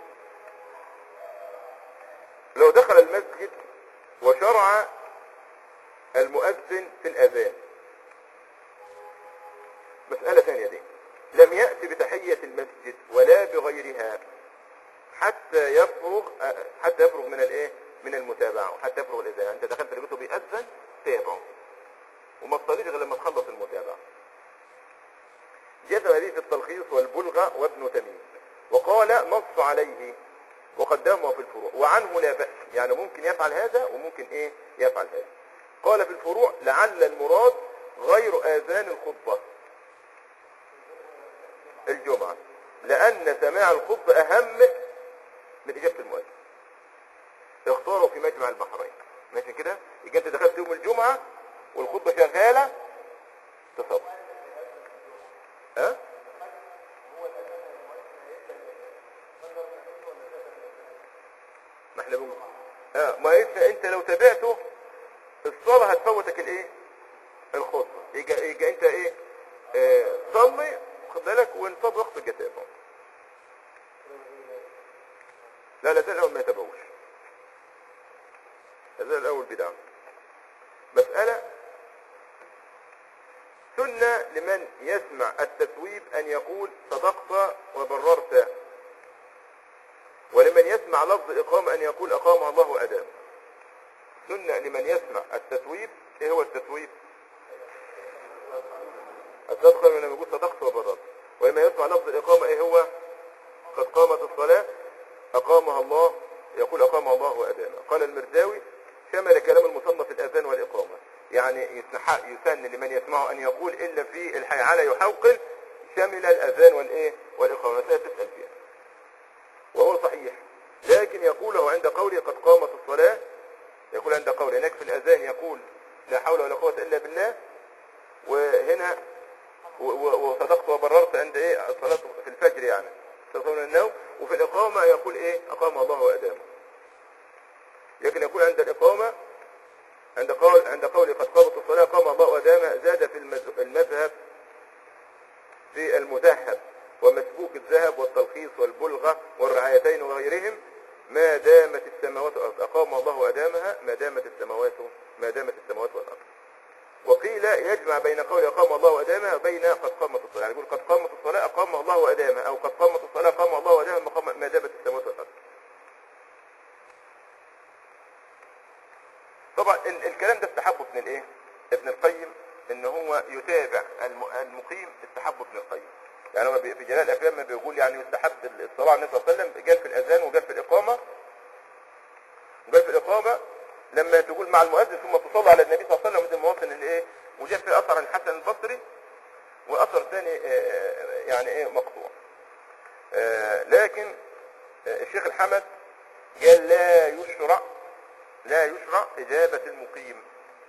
لو دخل المسجد وشرع المؤذن في الأذان مسألة ثانية دي لم يأتي بتحية المسجد ولا بغيرها حتى يفرغ حتى يفرغ من الايه من المتابعة وحتى يفرغ الاذان انت دخلت لقيته بيأذن تابعه وما تصليش غير لما تخلص المتابعة جزم به في التلخيص والبلغة وابن تميم وقال نص عليه وقدمه في الفروع وعنه لا بأس يعني ممكن يفعل هذا وممكن ايه يفعل هذا قال في الفروع لعل المراد غير آذان الخطبة الجمعة لأن سماع الخطبة أهم من إجابة المؤذن اختاروا في مجمع البحرين ماشي كده يبقى انت دخلت يوم الجمعة والخطبة شغالة تصب ها ما احنا بنقول اه ما انت انت لو تابعته الصلاة هتفوتك الايه الخطبة يبقى يبقى انت ايه اه صلي خد بالك وانصب وقت الجتابة لا لا ده الاول ما يتابعوش هذا الاول بدعة مسألة سنة لمن يسمع التثويب أن يقول صدقت وبررت ولمن يسمع لفظ إقامة أن يقول أقام الله وأدام سنة لمن يسمع التثويب إيه هو التثويب الصدق لما يقول صدقت وبررت ولمن يسمع لفظ الإقامة إيه هو قد قامت الصلاة أقامها الله يقول أقامها الله وأدامها قال المرداوي شمل كلام المصنف الأذان والإقامة يعني يسنح يسن لمن يسمعه أن يقول إلا في الحي على يحوقل شمل الأذان والإيه والإقامة لا تسأل فيها وهو صحيح لكن يقوله عند قوله قد قامت الصلاة يقول عند قوله هناك في الأذان يقول لا حول ولا قوة إلا بالله وهنا و- و- وصدقت وبررت عند ايه الصلاة في الفجر يعني تصون النوم وفي الإقامة يقول ايه أقام الله وأدامه لكن يقول عند الإقامة عند قول عند قول قد قامت الصلاة قام الله وأدامه زاد في المذ- المذهب في المذهب ومسبوك الذهب والتلخيص والبلغة والرعايتين وغيرهم ما دامت السماوات والأرض أقام الله وأدامها ما دامت السماوات ما دامت السماوات والأرض وقيل يجمع بين قول أقام الله وأدامها وبين قد قامت الصلاة يعني يقول قد قامت الصلاة أقام الله وأدامها أو قد قامت الصلاة قام الله وأدامها مقام ما دامت السماوات والأرض طبعا ال- الكلام ده استحبه ابن الايه ابن القيم ان هو يتابع الم- المقيم استحبه ابن القيم يعني هو بي- في جلال الافلام ما بيقول يعني يستحب الصلاه على النبي صلى الله عليه وسلم قال في الاذان وقال في الاقامه وقال في الاقامه لما تقول مع المؤذن ثم تصلي على النبي صلى الله عليه وسلم مثل المواطن اللي ايه وجاء في اثر عن الحسن البصري واثر ثاني آه، يعني ايه مقطوع آه، لكن آه، الشيخ الحمد قال لا يشرع لا يشرع إجابة المقيم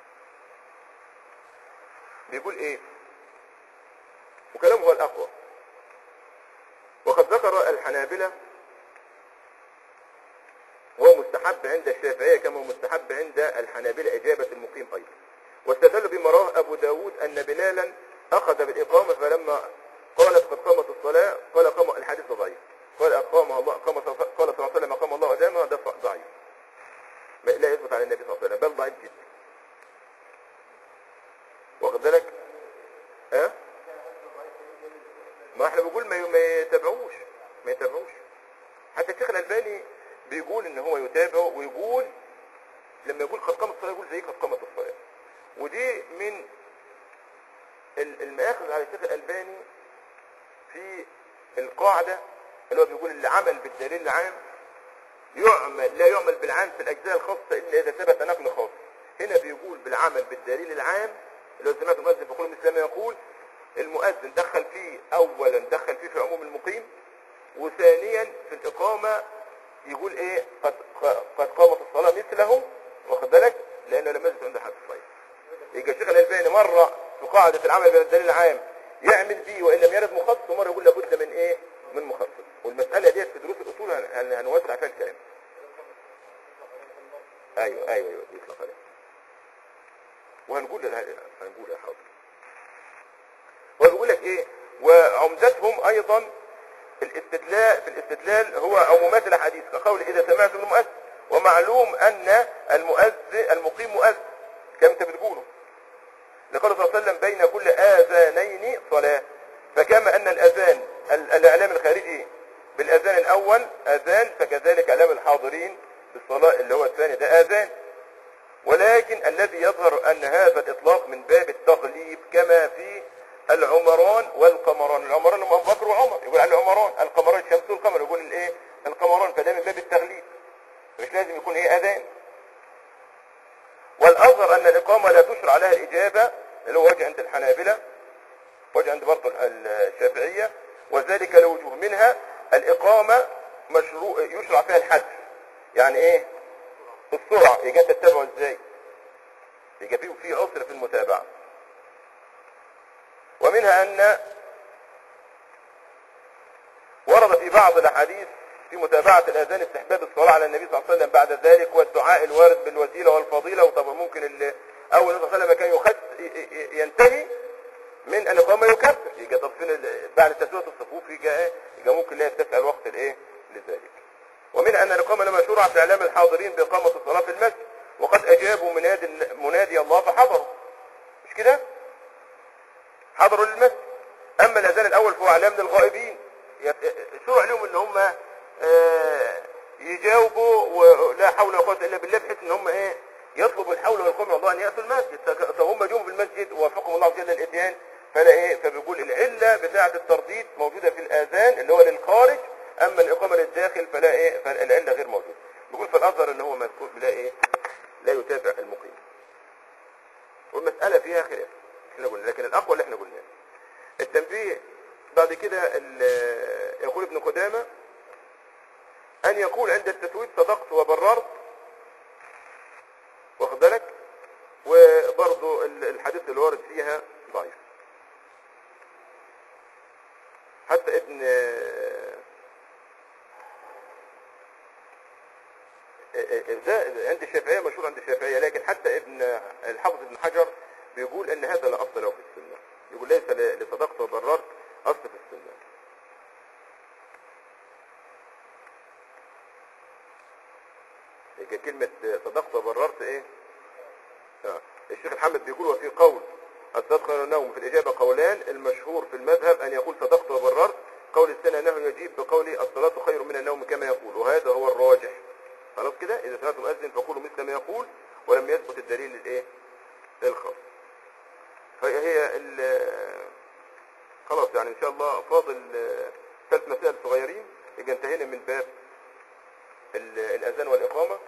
بيقول إيه وكلامه هو الأقوى وقد ذكر الحنابلة هو مستحب عند الشافعية كما هو مستحب عند الحنابلة إجابة المقيم أيضا واستدل بما رواه أبو داود أن بلالا أخذ بالإقامة فلما قالت قد قامت الصلاة قال قام الحديث ضعيف قال أقامها الله قام قال صلى الله عليه وسلم أقام الله أدامها ده ضعيف ما- لا يثبت على النبي صلى الله عليه وسلم بل ضعيف جدا واخد بالك ها ما احنا بنقول ما ما يتابعوش ما يتابعوش حتى الشيخ الالباني بيقول ان هو يتابع ويقول لما يقول قد قامت الصلاه يقول زي قد قامت الصلاه ودي من ال- المآخذ على الشيخ الالباني في القاعده اللي هو بيقول اللي عمل بالدليل العام يعمل لا يعمل بالعام في الأجزاء الخاصة إلا إذا ثبت نقل خاص هنا بيقول بالعمل بالدليل العام اللي هو سمعت المؤذن في قول الإسلام يقول المؤذن دخل فيه أولا دخل فيه في عموم المقيم وثانيا في الإقامة يقول إيه قد قد قامت الصلاة مثله واخد بالك لأنه لم يثبت عند حد الصحيح يبقى الشيخ الألباني مرة في قاعدة العمل بالدليل العام يعمل به وإن لم يرد مخصص ومرة يقول لابد من إيه من مخصص والمسألة ديت في دروس الأصول هن- هن- هنوسع فيها الكلام ايوه ايوه ايوه يطلق عليه وهنقول هنقول يا حاضر هو بيقول لك ايه وعمدتهم ايضا الاستدلال في الاستدلال هو عمومات الاحاديث كقول اذا سمعتم المؤذن ومعلوم ان المؤذن المقيم مؤذن كما انت بتقوله لقال صلى الله عليه وسلم بين كل اذانين صلاه فكما ان الاذان ال- الاعلام الخارجي بالاذان الاول اذان فكذلك اعلام الحاضرين بالصلاه اللي هو الثاني ده اذان ولكن لكن الذي يظهر أن هذا الإطلاق من باب التغليب كما في العمران والقمران العمران هم أبو بكر وعمر يقول على العمران القمران الشمس والقمر يقول الايه القمران فده من باب التغليب مش لازم يكون ايه اذان والأظهر أن الإقامة لا تشرع لها الإجابة اللي هو وجه عند الحنابلة وجه عند برضه الشافعية وذلك لوجوه منها الإقامة مشروع يشرع فيها الحد يعني إيه السرعة يجي تتبعه إزاي يجي فيه في عسر في المتابعة ومنها أن ورد في بعض الأحاديث في متابعة الأذان استحباب الصلاة على النبي صلى الله عليه وسلم بعد ذلك والدعاء الوارد بالوسيلة والفضيلة وطبعا ممكن ال- أول النبي صلى الله عليه وسلم كان يخد ي- ي- ينتهي من أن يقام يكبر يجي طب فين ال- بعد تسوية الصفوف يجي إيه؟ يجي ممكن لا يتسع الوقت الإيه لذلك ومن أن الإقامة لما شرع في إعلام الحاضرين بإقامة الصلاة في المسجد وقد أجابوا منادي منادي الله فحضروا مش كده؟ حضروا للمسجد اما الاذان الاول فهو اعلام للغائبين يت- شرع لهم ان هم آه، يجاوبوا ولا حول ولا قوه الا بالله بحيث ان هم ايه يطلبوا الحول والقوه من الله ان ياتوا المسجد فك- فهم جم في المسجد ووفقهم الله عز وجل للاتيان فلا ايه فبيقول العله بتاعه الترديد موجوده في الاذان اللي هو للخارج اما الاقامه للداخل فلا ايه فالعله غير موجوده بيقول فالاظهر ان هو مذكور بلا ايه لا يتابع المقيم والمساله فيها خلاف احنا قلنا لكن الاقوى اللي احنا قلناه التنبيه بعد كده ال- يقول ابن قدامة أن يقول عند التتويب صدقت وبررت واخد بالك وبرضه ال- الحديث اللي وارد فيها ضعيف حتى ابن ده عند الشافعية مشهور عند الشافعية لكن حتى ابن الحافظ ابن حجر بيقول ان هذا لا اصل له في السنة يقول ليس ل- لصدقت وبررت اصل في السنة هي كلمة صدقت وبررت ايه آه. الشيخ محمد بيقول وفي قول الصدق خير النوم في الإجابة قولان المشهور في المذهب أن يقول صدقت وبررت قول السنة أنه يجيب بقول الصلاة خير من النوم كما يقول وهذا هو الراجح خلاص كده إذا سمعتم مؤذن فقولوا مثل ما يقول ولم يثبت الدليل للإيه للخاص فهي ال- خلاص يعني إن شاء الله فاضل آه، ثلاث مسائل صغيرين يبقى انتهينا من باب ال- الأذان والإقامة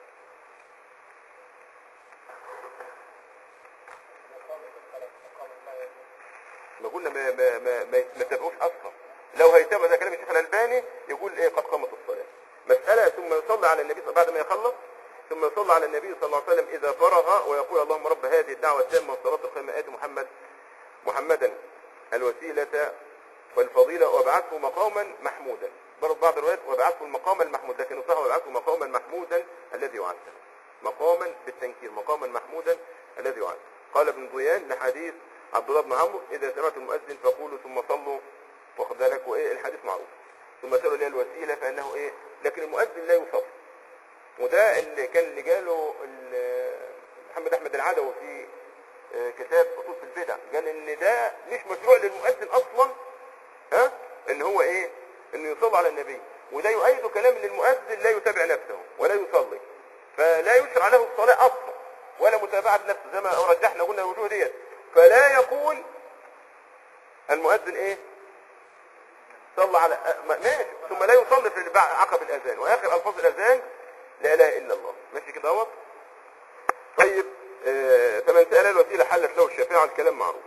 ما قلنا ما ما ما ما, ما تابعوش اصلا لو هيتابع ده كلام الشيخ الالباني يقول ايه قد قامت الصلاه مساله ثم يصلي على النبي بعد ما يخلص ثم يصلي على النبي صلى الله عليه وسلم اذا فرغ ويقول اللهم رب هذه الدعوه التامه والصلاه القائمه ات محمد محمدا الوسيله والفضيله وابعثه مقاما محمودا برضه بعض الروايات وابعثه المقام المحمود لكن صح وابعثه مقاما محمودا الذي وعدته مقاما بالتنكير مقاما محمودا الذي وعدته قال ابن ضيان لحديث عبد الله بن عمرو اذا سمعت المؤذن فقولوا ثم صلوا واخد بالك وايه الحديث معروف ثم سالوا لي الوسيله فانه ايه لكن المؤذن لا يصلي وده اللي كان اللي جاله ال- محمد احمد العدوي في آه، كتاب اصول في البدع قال ان ده مش مشروع للمؤذن اصلا ها ان هو ايه انه يصلي على النبي وده يؤيد كلام ان المؤذن لا يتابع نفسه ولا يصلي فلا يشرع له الصلاه اصلا ولا متابعه نفسه زي ما رجحنا قلنا الوجوه ديت فلا يقول المؤذن ايه صلى على أ- ما- ماشي ثم لا يصلي في بعد عقب الاذان واخر الفاظ الاذان لا اله الا الله ماشي كده اهوت طيب آه، فمن سال الوسيله حلت له الشفاعه الكلام معروف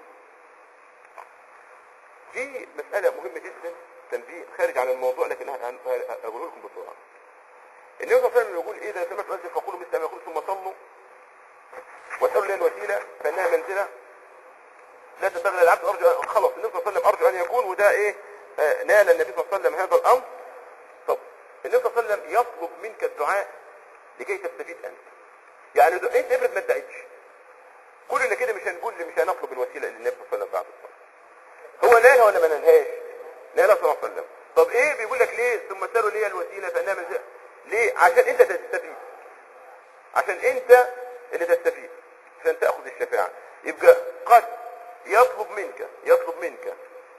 في مساله مهمه جدا تنبيه خارج عن الموضوع لكن هن- هن- هقوله لكم بسرعه النبي صلى الله عليه وسلم يقول اذا سمعت مؤذن فقولوا مثل ما يقول ثم صلوا واسالوا لي الوسيله فانها منزله لا تنبغي للعبد ارجو خلاص النبي صلى الله عليه وسلم ارجو ان يكون وده ايه آه، نال النبي صلى الله عليه وسلم هذا الامر طب النبي صلى الله عليه وسلم يطلب منك الدعاء لكي تستفيد انت يعني ده انت افرض ما ادعيتش كلنا كده مش هنقول مش هنطلب الوسيله للنبي صلى الله عليه وسلم بعد الصلاه هو نالها ولا ما نالهاش نالها صلى الله عليه وسلم طب ايه بيقول لك ليه ثم سالوا لي الوسيله فانها منزله ليه عشان انت تستفيد عشان انت اللي تستفيد عشان تاخذ الشفاعه يبقى قد يطلب منك يطلب منك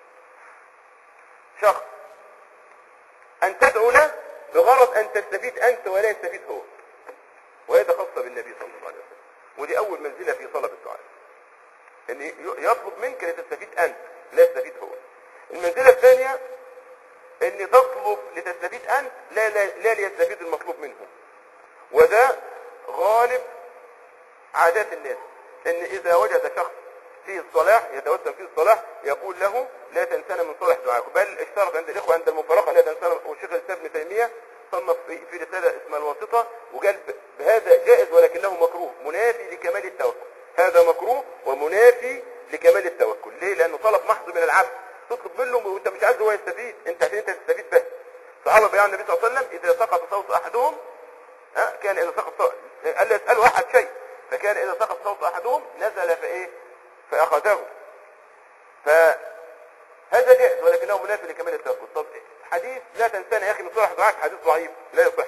شخص ان تدعو له بغرض ان تستفيد انت ولا يستفيد هو وهذا خاصة بالنبي صلى الله عليه وسلم ودي اول منزله في طلب الدعاء ان ي- يطلب منك لتستفيد انت لا يستفيد هو المنزله الثانيه ان تطلب لتستفيد انت لا لا, لا ليستفيد المطلوب منه وده غالب عادات الناس ان اذا وجد شخص فيه الصلاح يتوسم فيه الصلاح يقول له لا تنسانا من صالح دعائك بل اشترط عند الاخوه عند المفارقه لا تنسانا والشيخ الاسلام ابن تيميه صنف في في رساله اسمها الواسطه وقال ب- بهذا جائز ولكنه مكروه منافي لكمال التوكل هذا مكروه ومنافي لكمال التوكل ليه لانه طلب محض من العبد تطلب منه وانت مش عايز هو يستفيد انت عشان انت تستفيد بس صحابه بيان النبي صلى الله عليه وسلم اذا سقط صوت احدهم ها كان اذا سقط صوت قال لا يساله احد شيء فكان اذا سقط صوت احدهم نزل فايه فاخذه فهذا جائز ولكنه منافي لكمال التوكل طب حديث لا تنسانا يا اخي من صالح دعائك حديث ضعيف لا يصح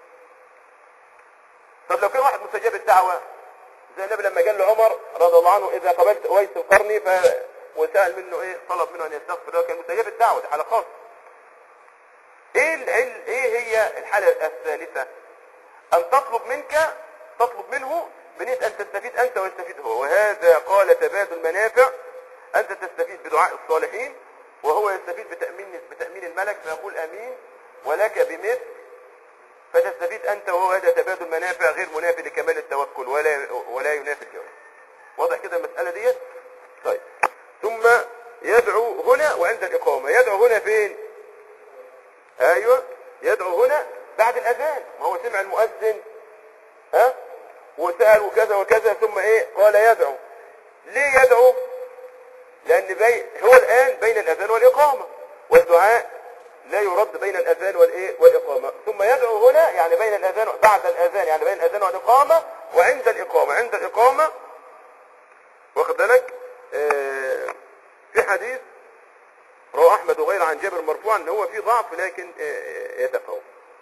طب لو كان واحد مستجاب الدعوه زي النبي لما قال لعمر رضي الله عنه اذا قبلت اويس القرني ف وسال منه ايه طلب منه ان يستغفر له كان مستجاب الدعوه دي حاله خاصه ايه العل... ايه هي الحاله الثالثه ان تطلب منك تطلب منه بنية ان تستفيد انت ويستفيد هو وهذا قال تبادل منافع انت تستفيد بدعاء الصالحين وهو يستفيد بتأمين بتأمين الملك فيقول امين ولك بمثل فتستفيد انت وهو هذا تبادل منافع غير منافي لكمال التوكل ولا ولا ينافي الجواب واضح كده المسألة ديت طيب ثم يدعو هنا وعند الإقامة يدعو هنا فين ايوه يدعو هنا بعد الاذان ما هو سمع المؤذن ها وسأل وكذا وكذا ثم ايه قال يدعو ليه يدعو لان بي هو الان بين الاذان والاقامه والدعاء لا يرد بين الاذان والايه والاقامه ثم يدعو هنا يعني بين الاذان بعد الاذان يعني بين الاذان والاقامه وعند الاقامه عند الاقامه واخد بالك آه في حديث رواه احمد وغيره عن جابر مرفوعا ان هو في ضعف لكن آه، يتقوى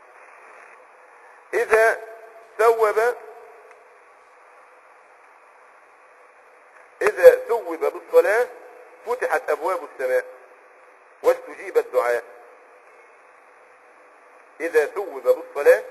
اذا ثوب اذا ثوب بالصلاة فتحت ابواب السماء واستجيب الدعاء اذا ثوب بالصلاة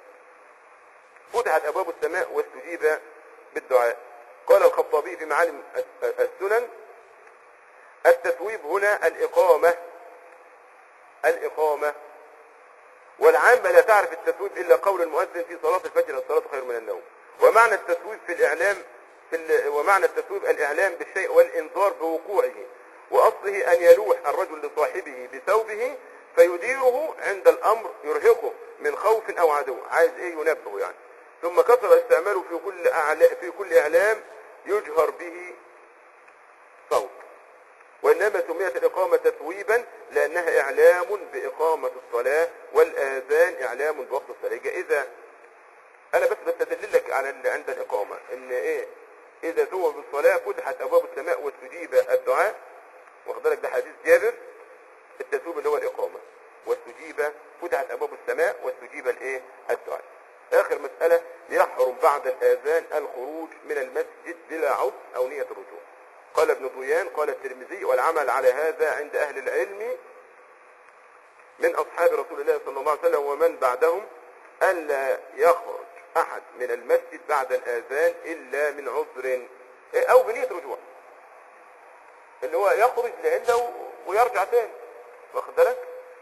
فتحت ابواب السماء واستجيب بالدعاء قال الخطابي في معالم السنن التثويب هنا الإقامة الإقامة والعامة لا تعرف التثويب إلا قول المؤذن في صلاة الفجر الصلاة خير من النوم ومعنى التثويب في الإعلام في ال... ومعنى التثويب الإعلام بالشيء والإنذار بوقوعه وأصله أن يلوح الرجل لصاحبه بثوبه فيديره عند الأمر يرهقه من خوف أو عدو عايز إيه ينبهه يعني ثم كثر استعماله في كل أعلا... في كل إعلام يجهر به صوت وإنما سميت الإقامة تثويبا لأنها إعلام بإقامة الصلاة والآذان إعلام بوقت الصلاة يبقى إذا أنا بس بستدل لك على اللي عند الإقامة إن إيه إذا ثوب بالصلاة فتحت أبواب السماء واستجيب الدعاء واخد بالك ده حديث جابر التثويب اللي هو الإقامة واستجيب فتحت أبواب السماء واستجيب الإيه الدعاء آخر مسألة يحرم بعد الآذان الخروج من المسجد بلا عذر أو نية الرجوع قال ابن ضيان قال الترمذي والعمل على هذا عند أهل العلم من أصحاب رسول الله صلى الله عليه وسلم ومن بعدهم ألا يخرج أحد من المسجد بعد الآذان إلا من عذر أو بنية رجوع اللي هو يخرج لعنده ويرجع تاني واخد بالك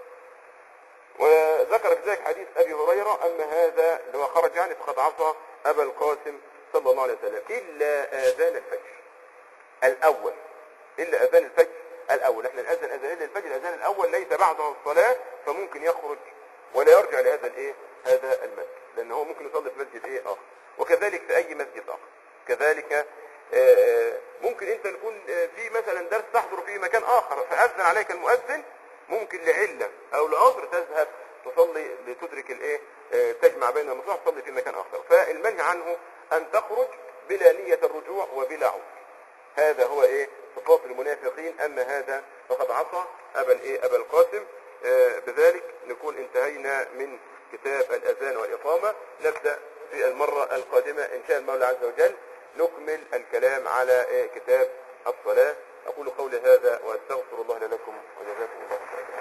وذكر في ذلك حديث أبي هريرة أما هذا اللي هو خرج يعني فقد عصى أبا القاسم صلى الله عليه وسلم إلا آذان الفجر الأول إلا أذان الفجر الأول احنا الأذان أذان الفجر الأذان الأول ليس بعده الصلاة فممكن يخرج ولا يرجع لهذا الإيه هذا المسجد لأن هو ممكن يصلي في مسجد إيه آخر وكذلك في أي مسجد آخر كذلك آه، ممكن أنت نكون آه، في مثلا درس تحضر في مكان آخر فأذن عليك المؤذن ممكن لعلة أو لعذر تذهب تصلي لتدرك الإيه آه، تجمع بين المصلحة تصلي في مكان آخر فالمنهي عنه أن تخرج بلا نية الرجوع وبلا عذر هذا هو ايه صفات المنافقين اما هذا فقد عصى ابا الايه ابا القاسم آه بذلك نكون انتهينا من كتاب الاذان والاقامه نبدا في المره القادمه ان شاء المولى عز وجل نكمل الكلام على إيه كتاب الصلاه اقول قولي هذا واستغفر الله لكم وجزاكم الله خيرا